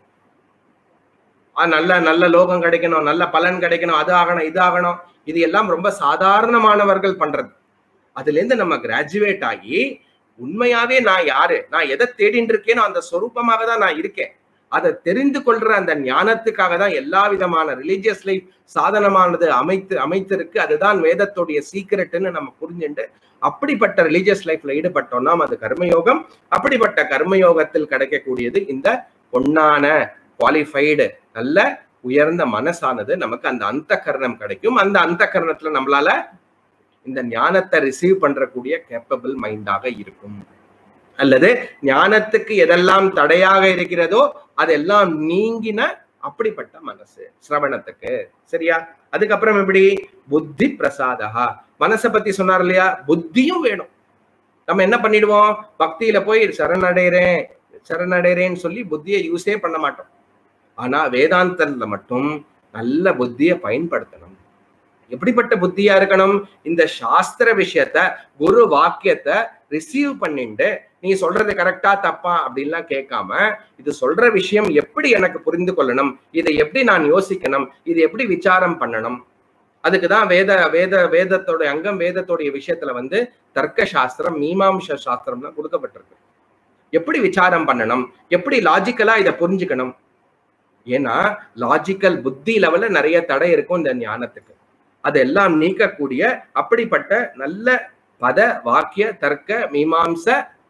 ஆ, நல்ல நல்ல லோகம் கிடைக்கணும் நல்ல பலன் கிடைக்கணும் அது ஆகணும் இது ஆகணும் இது எல்லாம் ரொம்ப சாதாரணமானவர்கள் பண்றது அதுல இருந்து நம்ம கிராஜுவேட் ஆகி உண்மையாவே நான் யாரு நான் எதை தேடிட்டு இருக்கேனோ அந்த சொரூபமாக தான் நான் இருக்கேன் அதை தெரிந்து கொள்ற அந்த ஞானத்துக்காக தான் எல்லா விதமான ரிலீஜியஸ் லைஃப் சாதனமானது அமைத்து அமைத்திருக்கு அதுதான் வேதத்துடைய சீக்கிரட்னு நம்ம புரிஞ்சுண்டு அப்படிப்பட்ட ரிலீஜியஸ் லைஃப்ல ஈடுபட்டோம்னா அது கர்மயோகம் அப்படிப்பட்ட கர்மயோகத்தில் கிடைக்கக்கூடியது இந்த பொன்னான குவாலிஃபைடு நல்ல உயர்ந்த மனசானது நமக்கு அந்த அந்த கரணம் கிடைக்கும் அந்த அந்த கரணத்துல நம்மளால இந்த ஞானத்தை ரிசீவ் பண்றக்கூடிய கேப்பபிள் மைண்டாக இருக்கும் அல்லது ஞானத்துக்கு எதெல்லாம் தடையாக இருக்கிறதோ அதெல்லாம் நீங்கின அப்படிப்பட்ட மனசு சிரவணத்துக்கு சரியா அதுக்கப்புறம் எப்படி புத்தி பிரசாதா மனசை பத்தி சொன்னார் இல்லையா புத்தியும் வேணும் நம்ம என்ன பண்ணிடுவோம் பக்தியில போய் சரணடைறேன் சரணடைறேன்னு சொல்லி புத்தியை யூஸே பண்ண மாட்டோம் ஆனா வேதாந்தத்துல மட்டும் நல்ல புத்தியை பயன்படுத்தணும் எப்படிப்பட்ட புத்தியா இருக்கணும் இந்த சாஸ்திர விஷயத்த குரு வாக்கியத்தை ரிசீவ் பண்ணிட்டு நீ சொல்றது கரெக்டா தப்பா அப்படின்லாம் கேட்காம இது சொல்ற விஷயம் எப்படி எனக்கு புரிந்து கொள்ளணும் இதை எப்படி நான் யோசிக்கணும் இது எப்படி விசாரம் பண்ணணும் அதுக்குதான் வேத வேத வேதத்தோட அங்கம் வேதத்தோடைய விஷயத்துல வந்து தர்க்க சாஸ்திரம் மீமாம்ச சாஸ்திரம்லாம் கொடுக்கப்பட்டிருக்கு எப்படி விசாரம் பண்ணணும் எப்படி லாஜிக்கலா இதை புரிஞ்சுக்கணும் ஏன்னா லாஜிக்கல் புத்தி லெவல்ல நிறைய தடை இருக்கும் இந்த ஞானத்துக்கு அதெல்லாம் நீக்கக்கூடிய அப்படிப்பட்ட நல்ல பத வாக்கிய தர்க்க மீமாம்ச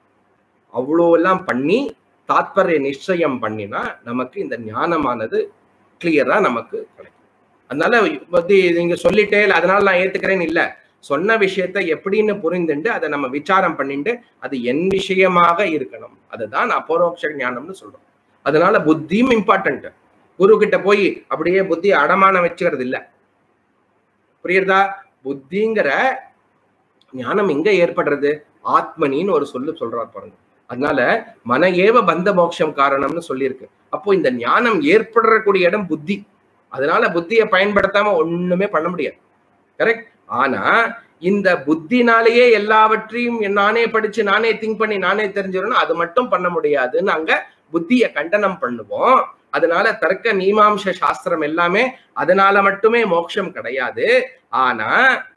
அவ்வளோ எல்லாம் பண்ணி தாத்பரிய நிச்சயம் பண்ணினா நமக்கு இந்த ஞானமானது கிளியரா நமக்கு கிடைக்கும் அதனால பத்தி நீங்க சொல்லிட்டே இல்ல அதனால நான் ஏத்துக்கிறேன்னு இல்ல சொன்ன விஷயத்த எப்படின்னு புரிந்துண்டு அதை நம்ம விசாரம் பண்ணிட்டு அது என் விஷயமாக இருக்கணும் அதுதான் அபரோக்ஷ ஞானம்னு சொல்றோம் அதனால புத்தியும் இம்பார்ட்டன்ட் குரு கிட்ட போய் அப்படியே புத்தி அடமானம் வச்சுக்கிறது இல்ல புரியுறதா புத்திங்கிற ஞானம் எங்க ஏற்படுறது ஆத்மனின்னு ஒரு சொல்லு சொல்றார் பாருங்க அதனால மன ஏவ பந்த மோட்சம் காரணம்னு சொல்லியிருக்கு அப்போ இந்த ஞானம் ஏற்படக்கூடிய இடம் புத்தி அதனால புத்தியை பயன்படுத்தாம ஒண்ணுமே பண்ண முடியாது கரெக்ட் ஆனா இந்த புத்தினாலேயே எல்லாவற்றையும் நானே படிச்சு நானே திங்க் பண்ணி நானே தெரிஞ்சிடணும் அது மட்டும் பண்ண முடியாதுன்னு அங்க புத்தியை கண்டனம் பண்ணுவோம் அதனால தர்க்க மீமாம்ச சாஸ்திரம் எல்லாமே அதனால மட்டுமே மோட்சம் கிடையாது ஆனா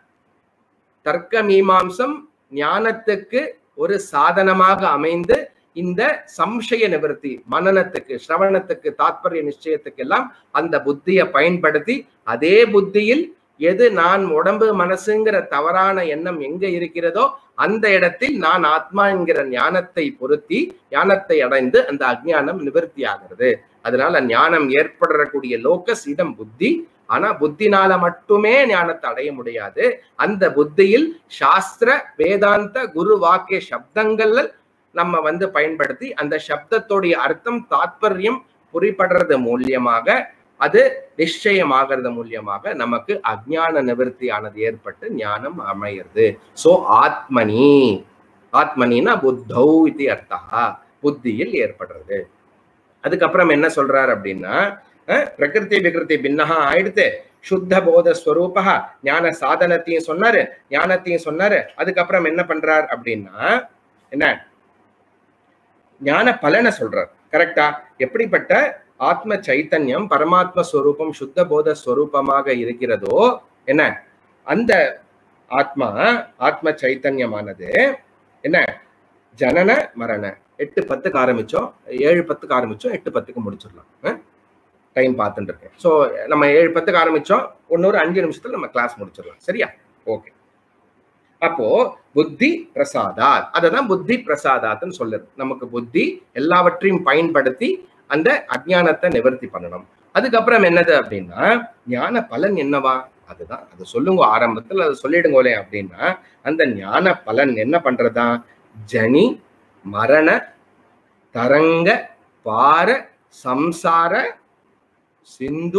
தர்க்க மீமாம்சம் ஞானத்துக்கு ஒரு சாதனமாக அமைந்து இந்த சம்சய நிவர்த்தி மனநத்துக்கு சிரவணத்துக்கு தாத்பரிய நிச்சயத்துக்கு எல்லாம் அந்த புத்தியை பயன்படுத்தி அதே புத்தியில் எது நான் உடம்பு மனசுங்கிற தவறான எண்ணம் எங்க இருக்கிறதோ அந்த இடத்தில் நான் ஆத்மா என்கிற ஞானத்தை பொருத்தி ஞானத்தை அடைந்து அந்த அஜ்ஞானம் நிவர்த்தி ஆகிறது அதனால ஞானம் ஏற்படக்கூடிய லோக்கஸ் இடம் புத்தி ஆனா புத்தினால மட்டுமே ஞானத்தை அடைய முடியாது அந்த புத்தியில் சாஸ்திர வேதாந்த குரு வாக்கிய சப்தங்கள் நம்ம வந்து பயன்படுத்தி அந்த சப்தத்துடைய அர்த்தம் தாத்பரியம் புரிபடுறது மூலியமாக அது நிச்சயமாகிறது மூலியமாக நமக்கு அஜ்ஞான நிவர்த்தியானது ஏற்பட்டு ஞானம் அமையிறது சோ ஆத்மனி ஆத்மனினா புத்தௌ இது அர்த்தா புத்தியில் ஏற்படுறது அதுக்கப்புறம் என்ன சொல்றாரு அப்படின்னா அஹ், பிரகிருதி விகிருதி பின்னஹா ஆயிடுத்து சுத்த போத ஸ்வரூபா ஞான சாதனத்தையும் சொன்னாரு ஞானத்தையும் சொன்னாரு அதுக்கப்புறம் என்ன பண்றார் அப்படின்னா என்ன ஞான பலனை சொல்றார் கரெக்டா எப்படிப்பட்ட ஆத்ம சைத்தன்யம் பரமாத்ம ஸ்வரூபம் சுத்த போத ஸ்வரூபமாக இருக்கிறதோ என்ன அந்த ஆத்மா ஆத்ம சைத்தன்யமானது என்ன ஜனன மரண எட்டு பத்துக்கு ஆரம்பிச்சோம் ஏழு பத்துக்கு ஆரம்பிச்சோம் எட்டு பத்துக்கு முடிச்சிடலாம் டைம் பார்த்துட்டு இருக்கேன் ஸோ நம்ம ஏழு பத்துக்கு ஆரம்பிச்சோம் இன்னொரு அஞ்சு நிமிஷத்துல நம்ம கிளாஸ் முடிச்சிடலாம் சரியா ஓகே அப்போ புத்தி பிரசாதாத் அததான் புத்தி பிரசாதாத்னு சொல்லுது நமக்கு புத்தி எல்லாவற்றையும் பயன்படுத்தி அந்த அஜ்ஞானத்தை நிவர்த்தி பண்ணணும் அதுக்கப்புறம் என்னது அப்படின்னா ஞான பலன் என்னவா அதுதான் அது சொல்லுங்க ஆரம்பத்துல அதை சொல்லிடுங்களே அப்படின்னா அந்த ஞான பலன் என்ன பண்றதா ஜனி மரண தரங்க பார சம்சார சிந்து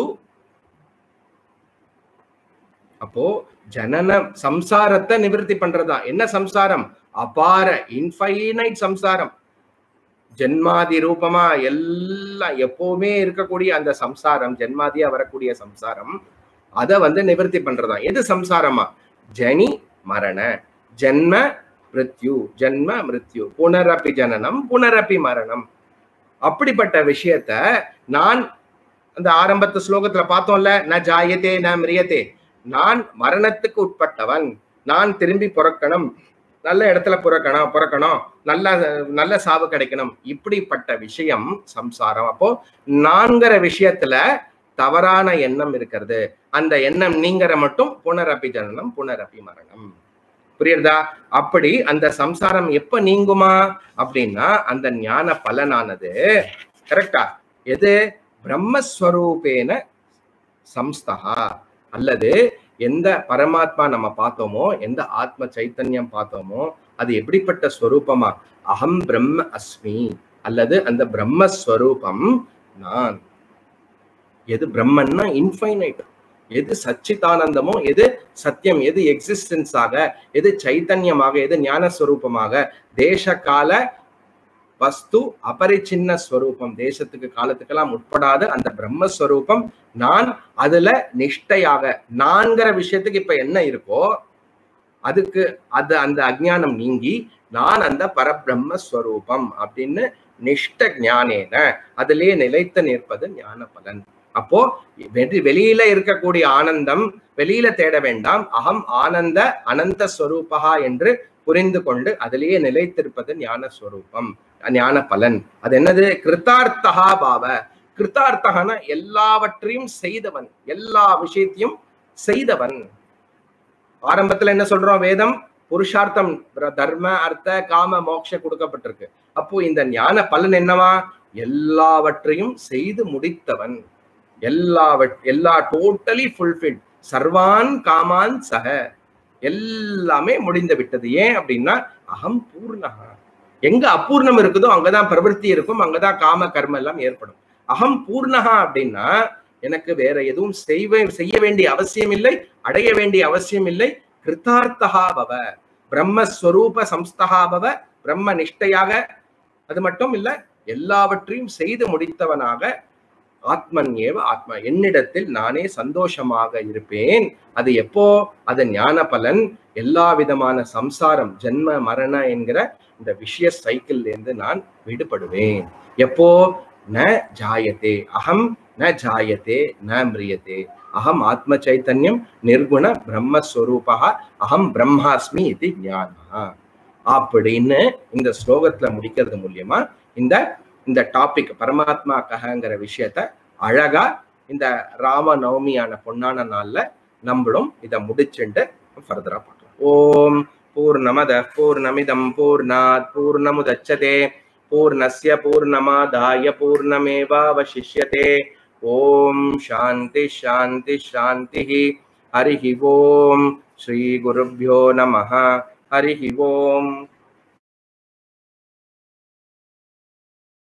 அப்போ ஜனன சம்சாரத்தை நிவர்த்தி பண்றதா என்ன சம்சாரம் அபார இன்ஃபைனைட் சம்சாரம் ஜென்மாதி ரூபமா எல்லாம் எப்பவுமே இருக்கக்கூடிய அந்த சம்சாரம் ஜென்மாதியா வரக்கூடிய சம்சாரம் அதை வந்து நிவர்த்தி பண்றதா எது சம்சாரமா ஜனி மரண ஜென்ம மிருத்யு ஜென்ம மிருத்யு புனரப்பி ஜனனம் புனரப்பி மரணம் அப்படிப்பட்ட விஷயத்த நான் அந்த ஆரம்பத்து ஸ்லோகத்துல பார்த்தோம்ல ந ஜாயத்தே ந மிரியத்தே நான் மரணத்துக்கு உட்பட்டவன் நான் திரும்பி பிறக்கணும் நல்ல இடத்துல பிறக்கணும் பிறக்கணும் நல்ல நல்ல சாவு கிடைக்கணும் இப்படிப்பட்ட விஷயம் சம்சாரம் அப்போ நான்கிற விஷயத்துல தவறான எண்ணம் இருக்கிறது அந்த எண்ணம் நீங்கிற மட்டும் புனரப்பி ஜனனம் புனரப்பி மரணம் புரியுறதா அப்படி அந்த சம்சாரம் எப்ப நீங்குமா அப்படின்னா அந்த ஞான பலனானது கரெக்டா எது பிரம்மஸ்வரூபேன சம்ஸ்தா அல்லது எந்த பரமாத்மா நம்ம பார்த்தோமோ எந்த ஆத்ம சைத்தன்யம் பார்த்தோமோ அது எப்படிப்பட்ட ஸ்வரூபமா அகம் பிரம்ம அஸ்மி அல்லது அந்த பிரம்மஸ்வரூபம் நான் எது பிரம்மன்னா இன்ஃபைனைட் எது சச்சிதானந்தமோ எது சத்தியம் எது எக்ஸிஸ்டன்ஸாக எது சைத்தன்யமாக எது ஞானஸ்வரூபமாக தேச கால வஸ்து அபரிச்சின்ன ஸ்வரூபம் தேசத்துக்கு காலத்துக்கெல்லாம் உட்படாத அந்த பிரம்மஸ்வரூபம் நான் அதுல நிஷ்டையாக நான்கிற விஷயத்துக்கு இப்ப என்ன இருக்கோ அதுக்கு அது அந்த அஜ்ஞானம் நீங்கி நான் அந்த பரபிரம்ம ஸ்வரூபம் அப்படின்னு நிஷ்ட ஞானேன அதிலே நிலைத்து நிற்பது ஞான பலன் அப்போ வெளி வெளியில இருக்கக்கூடிய ஆனந்தம் வெளியில தேட வேண்டாம் அகம் ஆனந்த அனந்த ஸ்வரூபகா என்று புரிந்து கொண்டு அதிலேயே நிலைத்திருப்பது ஞான ஸ்வரூபம் ஞான பலன் அது என்னது கிருத்தார்த்தகா பாவ கிருத்தார்த்தகனா எல்லாவற்றையும் செய்தவன் எல்லா விஷயத்தையும் செய்தவன் ஆரம்பத்துல என்ன சொல்றோம் வேதம் புருஷார்த்தம் தர்ம அர்த்த காம மோட்ச கொடுக்கப்பட்டிருக்கு அப்போ இந்த ஞான பலன் என்னவா எல்லாவற்றையும் செய்து முடித்தவன் எல்லாவற் எல்லா டோட்டலி ஃபுல்ஃபில்ட் சர்வான் காமான் சக எல்லாமே முடிந்து விட்டது ஏன் அப்படின்னா அகம் பூர்ணகா எங்க அபூர்ணம் இருக்குதோ அங்கதான் பிரவருத்தி இருக்கும் அங்கதான் காம கர்மம் எல்லாம் ஏற்படும் அகம் பூர்ணகா அப்படின்னா எனக்கு வேற எதுவும் செய்வே செய்ய வேண்டிய அவசியம் இல்லை அடைய வேண்டிய அவசியம் இல்லை கிருத்தார்த்தகா பவ பிரம்மஸ்வரூப சம்ஸ்தகா பவ பிரம்ம நிஷ்டையாக அது மட்டும் இல்ல எல்லாவற்றையும் செய்து முடித்தவனாக ஆத்மன் ஏவ ஆத்மா என்னிடத்தில் நானே சந்தோஷமாக இருப்பேன் அது எப்போ அது ஞான பலன் எல்லா விதமான சம்சாரம் ஜென்ம மரண என்கிற இந்த விஷய சைக்கிள்ல இருந்து நான் விடுபடுவேன் எப்போ ந ஜாயத்தே அகம் ந ஜாயத்தே ந மிரியத்தே அகம் ஆத்ம சைத்தன்யம் நிர்குண பிரம்மஸ்வரூபா அகம் பிரம்மாஸ்மி இது ஞானா அப்படின்னு இந்த ஸ்லோகத்துல முடிக்கிறது மூலியமா இந்த இந்த டாபிக் பரமாத்மா கஹங்கிற விஷயத்த அழகா இந்த ராம நவமியான பொன்னான நாள்ல நம்மளும் இதை முடிச்சுட்டு ஃபர்தரா பார்க்கலாம் ஓம் பூர்ணமத பூர்ணமிதம் பூர்ணாத் பூர்ணமுதச்சதே பூர்ணஸ்ய பூர்ணமாதாய பூர்ணமேவாவசிஷ்யதே ஓம் சாந்தி சாந்தி சாந்தி ஹரிஹி ஓம் ஸ்ரீ குருभ्यो நமः ஹரிஹி ஓம்